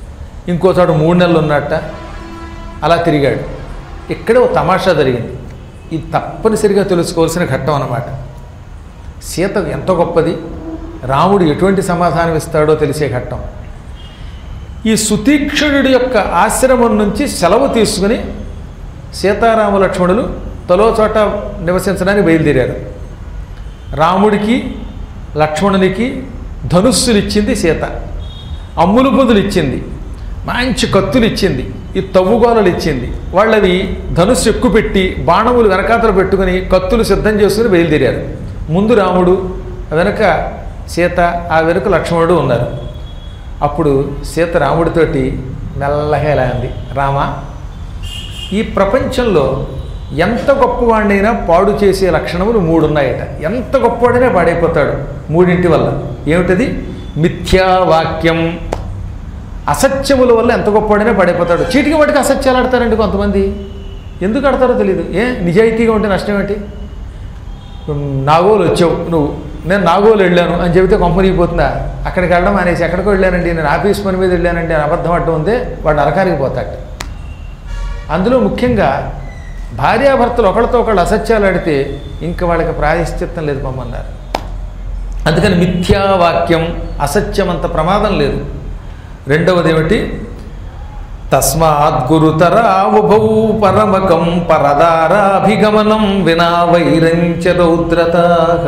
ఇంకో చోట మూడు నెలలు ఉన్నట్ట అలా తిరిగాడు ఇక్కడే ఒక తమాషా జరిగింది ఇది తప్పనిసరిగా తెలుసుకోవాల్సిన ఘట్టం అన్నమాట సీత ఎంత గొప్పది రాముడు ఎటువంటి సమాధానం ఇస్తాడో తెలిసే ఘట్టం ఈ సుతీక్షణుడి యొక్క ఆశ్రమం నుంచి సెలవు తీసుకుని సీతారామ లక్ష్మణులు తలో చోట నివసించడానికి బయలుదేరారు రాముడికి లక్ష్మణునికి ధనుస్సులు ఇచ్చింది సీత అమ్ములు పొదులు ఇచ్చింది మంచి కత్తులు ఇచ్చింది ఈ తవ్వుగోలలు ఇచ్చింది వాళ్ళవి ధనుస్సు ఎక్కుపెట్టి బాణములు వెనకాతలు పెట్టుకుని కత్తులు సిద్ధం చేసుకుని బయలుదేరారు ముందు రాముడు వెనక సీత ఆ వెనుక లక్ష్మణుడు ఉన్నారు అప్పుడు సీత రాముడితోటి మెల్లగా ఇలా అంది రామా ఈ ప్రపంచంలో ఎంత గొప్పవాడినైనా పాడు చేసే లక్షణములు మూడు ఉన్నాయట ఎంత గొప్పవాడైనా పాడైపోతాడు మూడింటి వల్ల ఏమిటది మిథ్యావాక్యం అసత్యముల వల్ల ఎంత గొప్పవాడైనా పడిపోతాడు చీటికి వాటికి అసత్యాలు ఆడతారండి కొంతమంది ఎందుకు ఆడతారో తెలియదు ఏ నిజాయితీగా ఉంటే నష్టం ఏంటి నాగోలు వచ్చావు నువ్వు నేను నాగోలు వెళ్ళాను అని చెబితే కంపెనీ పోతుందా అక్కడికి వెళ్ళడం అనేసి ఎక్కడికి వెళ్ళానండి నేను ఆఫీస్ పని మీద వెళ్ళానండి అని అబద్ధం అడ్డం ఉందే వాడు నరకానికి పోతాడు అందులో ముఖ్యంగా భార్యాభర్తలు ఒకళ్ళతో ఒకళ్ళు అసత్యాలు ఆడితే ఇంకా వాళ్ళకి ప్రాయశ్చిత్తం లేదు పొమ్మన్నారు అందుకని మిథ్యావాక్యం అసత్యం అంత ప్రమాదం లేదు రెండవది ఏమిటి తస్మాత్ గురుతరావుభౌ పరమకం పరదారాభిగమనం వినా వైరంచ రౌద్రత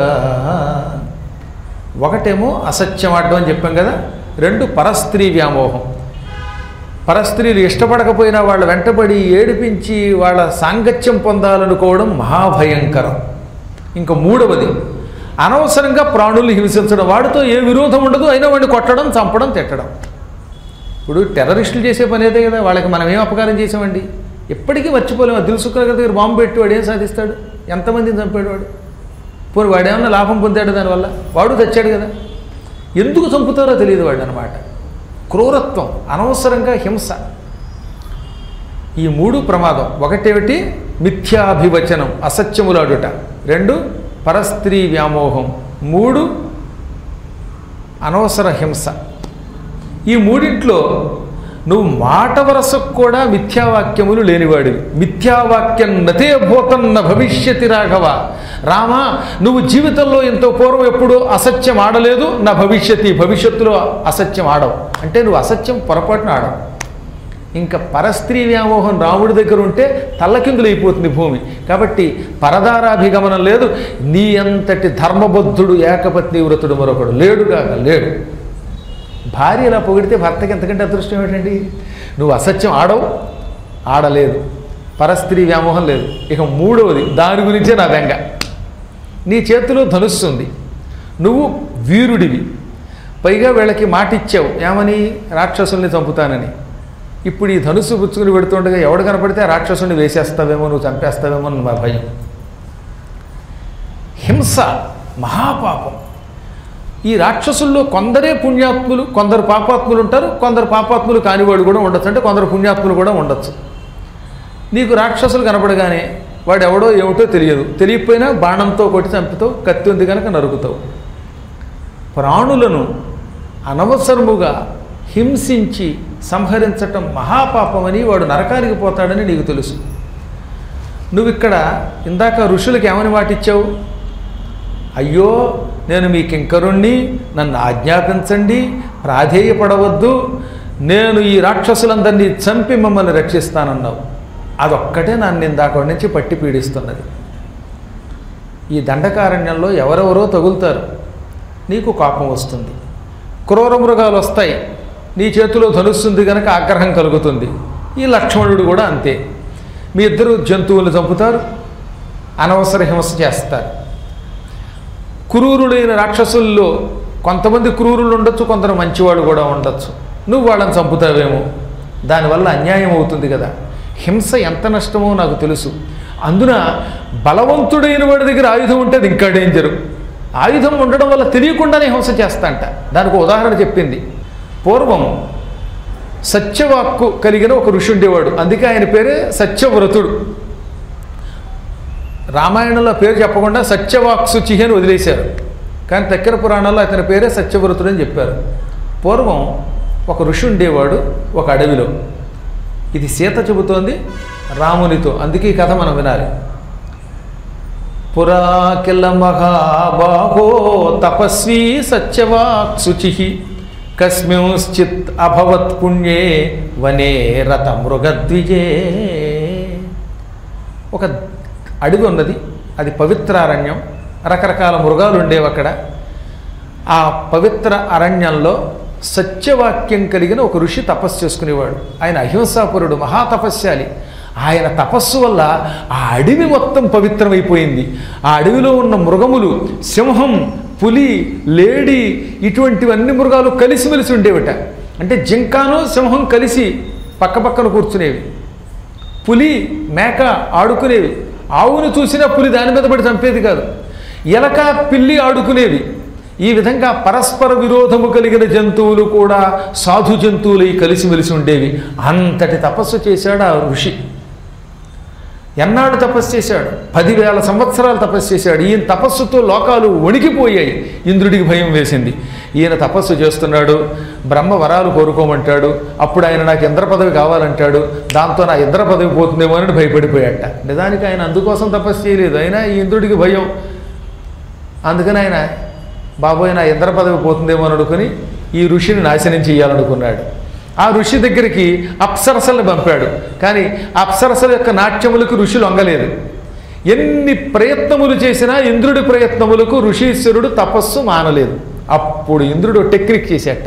ఒకటేమో అసత్యం ఆడడం అని చెప్పాం కదా రెండు పరస్త్రీ వ్యామోహం పరస్త్రీలు ఇష్టపడకపోయినా వాళ్ళ వెంటబడి ఏడిపించి వాళ్ళ సాంగత్యం పొందాలనుకోవడం మహాభయంకరం ఇంకా మూడవది అనవసరంగా ప్రాణుల్ని హింసించడం వాడితో ఏ విరోధం ఉండదు అయినా వాడిని కొట్టడం చంపడం తిట్టడం ఇప్పుడు టెర్రరిస్టులు చేసే పని అదే కదా వాళ్ళకి మనం ఏం అపకారం చేసామండి ఎప్పటికీ మర్చిపోలేము దిల్సుఖ్ నగర్ దగ్గర బాంబు పెట్టి వాడు ఏం సాధిస్తాడు ఎంతమందిని చంపాడు వాడు పోనీ వాడు ఏమన్నా లాభం పొందాడు దానివల్ల వాడు తెచ్చాడు కదా ఎందుకు చంపుతారో తెలియదు వాడు అనమాట క్రూరత్వం అనవసరంగా హింస ఈ మూడు ప్రమాదం ఒకటేమిటి మిథ్యాభివచనం అసత్యములాడుట రెండు పరస్త్రీ వ్యామోహం మూడు అనవసర హింస ఈ మూడింట్లో నువ్వు మాట వరసకు కూడా మిథ్యావాక్యములు లేనివాడివి మిథ్యావాక్యం నతే భూతం న భవిష్యతి రాఘవ రామా నువ్వు జీవితంలో ఎంతో పూర్వం ఎప్పుడు అసత్యం ఆడలేదు నా భవిష్యత్తు భవిష్యత్తులో అసత్యం ఆడవు అంటే నువ్వు అసత్యం పొరపాటున ఆడవు ఇంకా పరస్త్రీ వ్యామోహం రాముడి దగ్గర ఉంటే తల్లకిందులైపోతుంది భూమి కాబట్టి పరదారాభిగమనం లేదు నీ అంతటి ధర్మబద్ధుడు ఏకపత్ని వ్రతుడు మరొకడు లేడుగాక లేడు భార్య ఇలా పొగిడితే భర్తకి ఎంతకంటే అదృష్టం ఏంటండి నువ్వు అసత్యం ఆడవు ఆడలేదు పరస్త్రీ వ్యామోహం లేదు ఇక మూడవది దాని గురించే నా బెంగ నీ చేతిలో ధనుస్సు ఉంది నువ్వు వీరుడివి పైగా వీళ్ళకి మాట ఇచ్చావు ఏమని రాక్షసుల్ని చంపుతానని ఇప్పుడు ఈ ధనుస్సు పుచ్చుకుని పెడుతుండగా ఎవడు కనపడితే ఆ రాక్షసుని వేసేస్తావేమో నువ్వు చంపేస్తావేమో అని మా భయం హింస మహాపాపం ఈ రాక్షసుల్లో కొందరే పుణ్యాత్ములు కొందరు పాపాత్ములు ఉంటారు కొందరు పాపాత్ములు కానివాడు కూడా ఉండొచ్చు అంటే కొందరు పుణ్యాత్ములు కూడా ఉండొచ్చు నీకు రాక్షసులు కనపడగానే వాడు ఎవడో ఏమిటో తెలియదు తెలియకపోయినా బాణంతో కొట్టి చంపుతావు కత్తి ఉంది కనుక నరుకుతావు ప్రాణులను అనవసరముగా హింసించి సంహరించటం మహాపాపమని వాడు నరకానికి పోతాడని నీకు తెలుసు నువ్వు ఇక్కడ ఇందాక ఋషులకు ఏమని మాటిచ్చావు అయ్యో నేను మీ కింకరుణ్ణి నన్ను ఆజ్ఞాపించండి ప్రాధేయపడవద్దు నేను ఈ రాక్షసులందరినీ చంపి మమ్మల్ని రక్షిస్తానన్నావు అదొక్కటే నన్ను ఇందాక నుంచి పట్టి పీడిస్తున్నది ఈ దండకారణ్యంలో ఎవరెవరో తగులుతారు నీకు కోపం వస్తుంది క్రూర మృగాలు వస్తాయి నీ చేతిలో ధనుస్తుంది కనుక ఆగ్రహం కలుగుతుంది ఈ లక్ష్మణుడు కూడా అంతే మీ ఇద్దరు జంతువులు చంపుతారు అనవసర హింస చేస్తారు క్రూరులైన రాక్షసుల్లో కొంతమంది క్రూరులు ఉండొచ్చు కొందరు మంచివాడు కూడా ఉండొచ్చు నువ్వు వాళ్ళని చంపుతావేమో దానివల్ల అన్యాయం అవుతుంది కదా హింస ఎంత నష్టమో నాకు తెలుసు అందున బలవంతుడైన వాడి దగ్గర ఆయుధం ఉంటే అది ఇంకా డేంజరు ఆయుధం ఉండడం వల్ల తెలియకుండానే హింస చేస్తాంట దానికి ఒక ఉదాహరణ చెప్పింది పూర్వం సత్యవాక్కు కలిగిన ఒక ఋషి ఉండేవాడు అందుకే ఆయన పేరే సత్యవ్రతుడు రామాయణంలో పేరు చెప్పకుండా సత్యవాక్సుచి అని వదిలేశారు కానీ తెక్కర పురాణంలో అతని పేరే సత్యవ్రతుడు అని చెప్పారు పూర్వం ఒక ఋషి ఉండేవాడు ఒక అడవిలో ఇది సీత చెబుతోంది రామునితో అందుకే ఈ కథ మనం వినాలి పురా కిల మహాబాహో తపస్వీ సత్యవాక్ శుచి కస్మింశ్చిత్ అభవత్ పుణ్యే వనే రత మృగద్విజే ఒక అడవి ఉన్నది అది పవిత్రారణ్యం రకరకాల మృగాలు ఉండేవి అక్కడ ఆ పవిత్ర అరణ్యంలో సత్యవాక్యం కలిగిన ఒక ఋషి తపస్సు చేసుకునేవాడు ఆయన అహింసాపురుడు మహాతపస్యాలి ఆయన తపస్సు వల్ల ఆ అడవి మొత్తం పవిత్రమైపోయింది ఆ అడవిలో ఉన్న మృగములు సింహం పులి లేడి ఇటువంటివన్నీ మృగాలు కలిసిమెలిసి ఉండేవిట అంటే జింకాను సింహం కలిసి పక్కపక్కన కూర్చునేవి పులి మేక ఆడుకునేవి ఆవును చూసినా పులి దాని మీద పడి చంపేది కాదు ఎలక పిల్లి ఆడుకునేవి ఈ విధంగా పరస్పర విరోధము కలిగిన జంతువులు కూడా సాధు జంతువులై కలిసిమెలిసి ఉండేవి అంతటి తపస్సు చేశాడు ఆ ఋషి ఎన్నాడు తపస్సు చేశాడు పదివేల సంవత్సరాలు తపస్సు చేశాడు ఈయన తపస్సుతో లోకాలు వణికిపోయాయి ఇంద్రుడికి భయం వేసింది ఈయన తపస్సు చేస్తున్నాడు బ్రహ్మ వరాలు కోరుకోమంటాడు అప్పుడు ఆయన నాకు ఇంద్ర పదవి కావాలంటాడు దాంతో నా ఇంద్ర పదవి పోతుందేమో అని భయపడిపోయాట నిజానికి ఆయన అందుకోసం తపస్సు చేయలేదు అయినా ఈ ఇంద్రుడికి భయం అందుకని ఆయన బాబోయ్ నా ఇంద్ర పదవి పోతుందేమో అని అనుకుని ఈ ఋషిని నాశనం చేయాలనుకున్నాడు ఆ ఋషి దగ్గరికి అప్సరసల్ని పంపాడు కానీ అప్సరసల యొక్క నాట్యములకు ఋషులు లొంగలేదు ఎన్ని ప్రయత్నములు చేసినా ఇంద్రుడి ప్రయత్నములకు ఋషీశ్వరుడు తపస్సు మానలేదు అప్పుడు ఇంద్రుడు టెక్నిక్ చేసేట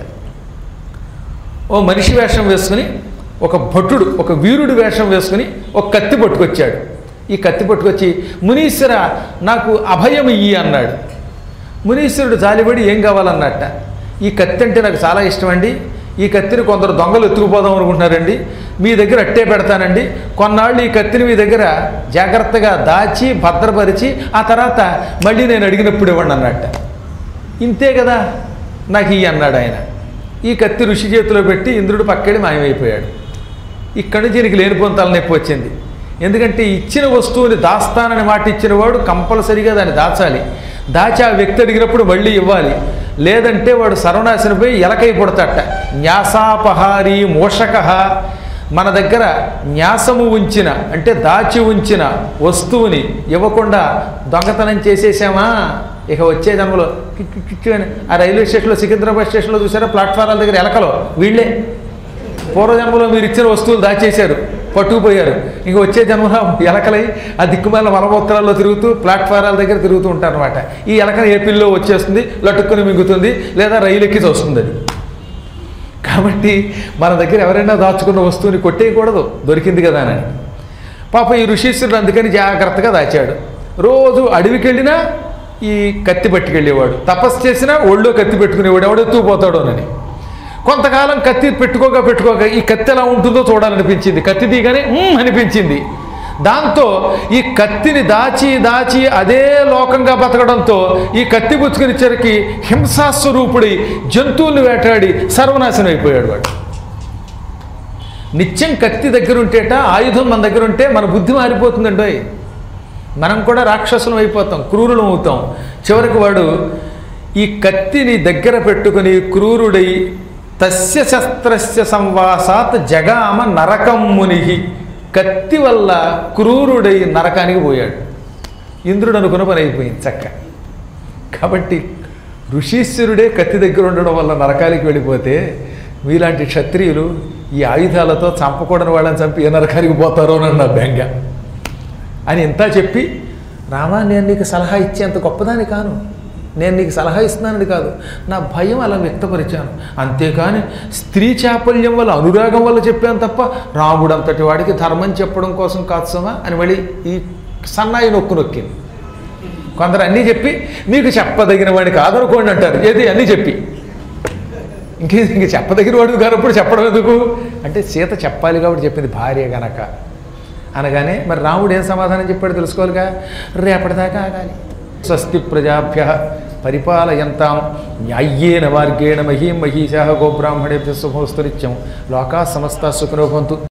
ఓ మనిషి వేషం వేసుకుని ఒక భటుడు ఒక వీరుడి వేషం వేసుకుని ఒక కత్తి పట్టుకొచ్చాడు ఈ కత్తి పట్టుకొచ్చి మునీశ్వర నాకు అభయం ఇయ్యి అన్నాడు మునీశ్వరుడు జాలిపడి ఏం కావాలన్నట్ట ఈ కత్తి అంటే నాకు చాలా ఇష్టం అండి ఈ కత్తిని కొందరు దొంగలు ఎత్తుకుపోదాం అనుకుంటున్నారండి మీ దగ్గర అట్టే పెడతానండి కొన్నాళ్ళు ఈ కత్తిని మీ దగ్గర జాగ్రత్తగా దాచి భద్రపరిచి ఆ తర్వాత మళ్ళీ నేను అడిగినప్పుడు ఇవ్వండి అన్నట్ట ఇంతే కదా నాకు ఈ అన్నాడు ఆయన ఈ కత్తి ఋషి చేతిలో పెట్టి ఇంద్రుడు పక్కడి మాయమైపోయాడు ఇక్కడి నుంచి ఈయనకి లేనిపోని తలనొప్పి వచ్చింది ఎందుకంటే ఇచ్చిన వస్తువుని దాస్తానని మాట ఇచ్చిన వాడు కంపల్సరిగా దాన్ని దాచాలి దాచి ఆ వ్యక్తి అడిగినప్పుడు మళ్ళీ ఇవ్వాలి లేదంటే వాడు సర్వనాశనపోయి ఎలకై పుడతట న్యాసాపహారి మోషక మన దగ్గర న్యాసము ఉంచిన అంటే దాచి ఉంచిన వస్తువుని ఇవ్వకుండా దొంగతనం చేసేసామా ఇక వచ్చే జన్మలో కిక్కు కిక్కు అని ఆ రైల్వే స్టేషన్లో సికింద్రాబాద్ స్టేషన్లో చూసారా ప్లాట్ఫారాల దగ్గర ఎలకలో వీళ్ళే పూర్వజన్మలో మీరు ఇచ్చిన వస్తువులు దాచేశారు పట్టుకుపోయారు ఇంక వచ్చే జన్మలో ఎలకలై ఆ దిక్కుమాల మలమూత్రాల్లో తిరుగుతూ ప్లాట్ఫారాల దగ్గర తిరుగుతూ ఉంటారు అనమాట ఈ ఎలక ఏపీల్లో వచ్చేస్తుంది లటుక్కుని మింగుతుంది లేదా రైలు ఎక్కి వస్తుంది అది కాబట్టి మన దగ్గర ఎవరైనా దాచుకున్న వస్తువుని కొట్టేయకూడదు దొరికింది కదా అని పాపం ఈ ఋషీశ్వరుడు అందుకని జాగ్రత్తగా దాచాడు రోజు అడవికి వెళ్ళినా ఈ కత్తి పట్టుకెళ్ళేవాడు తపస్సు చేసినా ఒళ్ళో కత్తి పెట్టుకునేవాడు ఎవడు ఎత్తుకుపోతాడోనని కొంతకాలం కత్తి పెట్టుకోక పెట్టుకోక ఈ కత్తి ఎలా ఉంటుందో చూడాలనిపించింది కత్తి తీగానే "ఉమ్" అనిపించింది దాంతో ఈ కత్తిని దాచి దాచి అదే లోకంగా బతకడంతో ఈ కత్తి పుచ్చుకునిచ్చరికి హింసాస్వరూపుడి జంతువుల్ని వేటాడి సర్వనాశనం అయిపోయాడు వాడు నిత్యం కత్తి దగ్గర ఉంటేట ఆయుధం మన దగ్గర ఉంటే మన బుద్ధి మారిపోతుందండోయ్ మనం కూడా రాక్షసులం అయిపోతాం క్రూరులం అవుతాం చివరికి వాడు ఈ కత్తిని దగ్గర పెట్టుకుని క్రూరుడై తస్య శస్త్రస్య సంవాసాత్ జగామ నరకం మునిగి కత్తి వల్ల క్రూరుడై నరకానికి పోయాడు ఇంద్రుడు అనుకున్న పని అయిపోయింది చక్క కాబట్టి ఋషీశ్వరుడే కత్తి దగ్గర ఉండడం వల్ల నరకానికి వెళ్ళిపోతే మీలాంటి క్షత్రియులు ఈ ఆయుధాలతో చంపకూడని వాళ్ళని చంపి ఏ నరకానికి పోతారో అని నా బెంగ అని ఇంత చెప్పి రామా నేను నీకు సలహా ఇచ్చేంత గొప్పదాని కాను నేను నీకు సలహా ఇస్తున్నానని కాదు నా భయం అలా వ్యక్తపరిచాను అంతేకాని స్త్రీ చాపల్యం వల్ల అనురాగం వల్ల చెప్పాను తప్ప రాముడు అంతటి వాడికి ధర్మం చెప్పడం కోసం కాదు సమా అని మళ్ళీ ఈ సన్నాయి నొక్కు నొక్కింది కొందరు అన్నీ చెప్పి మీకు చెప్పదగిన వాడిని కాదనుకోండి అంటారు ఏది అన్నీ చెప్పి ఇంకే ఇంక చెప్పదగిన వాడు కానప్పుడు చెప్పడం ఎందుకు అంటే సీత చెప్పాలి కాబట్టి చెప్పింది భార్య గనక అనగానే మరి రాముడు ఏం సమాధానం చెప్పాడు తెలుసుకోవాలిగా రేపటిదాకా ఆగాలి స్వస్తి ప్రజాభ్య పరిపాలయంతాం న్యాయ్యేన మార్గేణ మహీం మహీశా గోబ్రాహ్మణేభ్య శుభోస్తు నిత్యం లోకా సమస్త సుఖనోభవంతు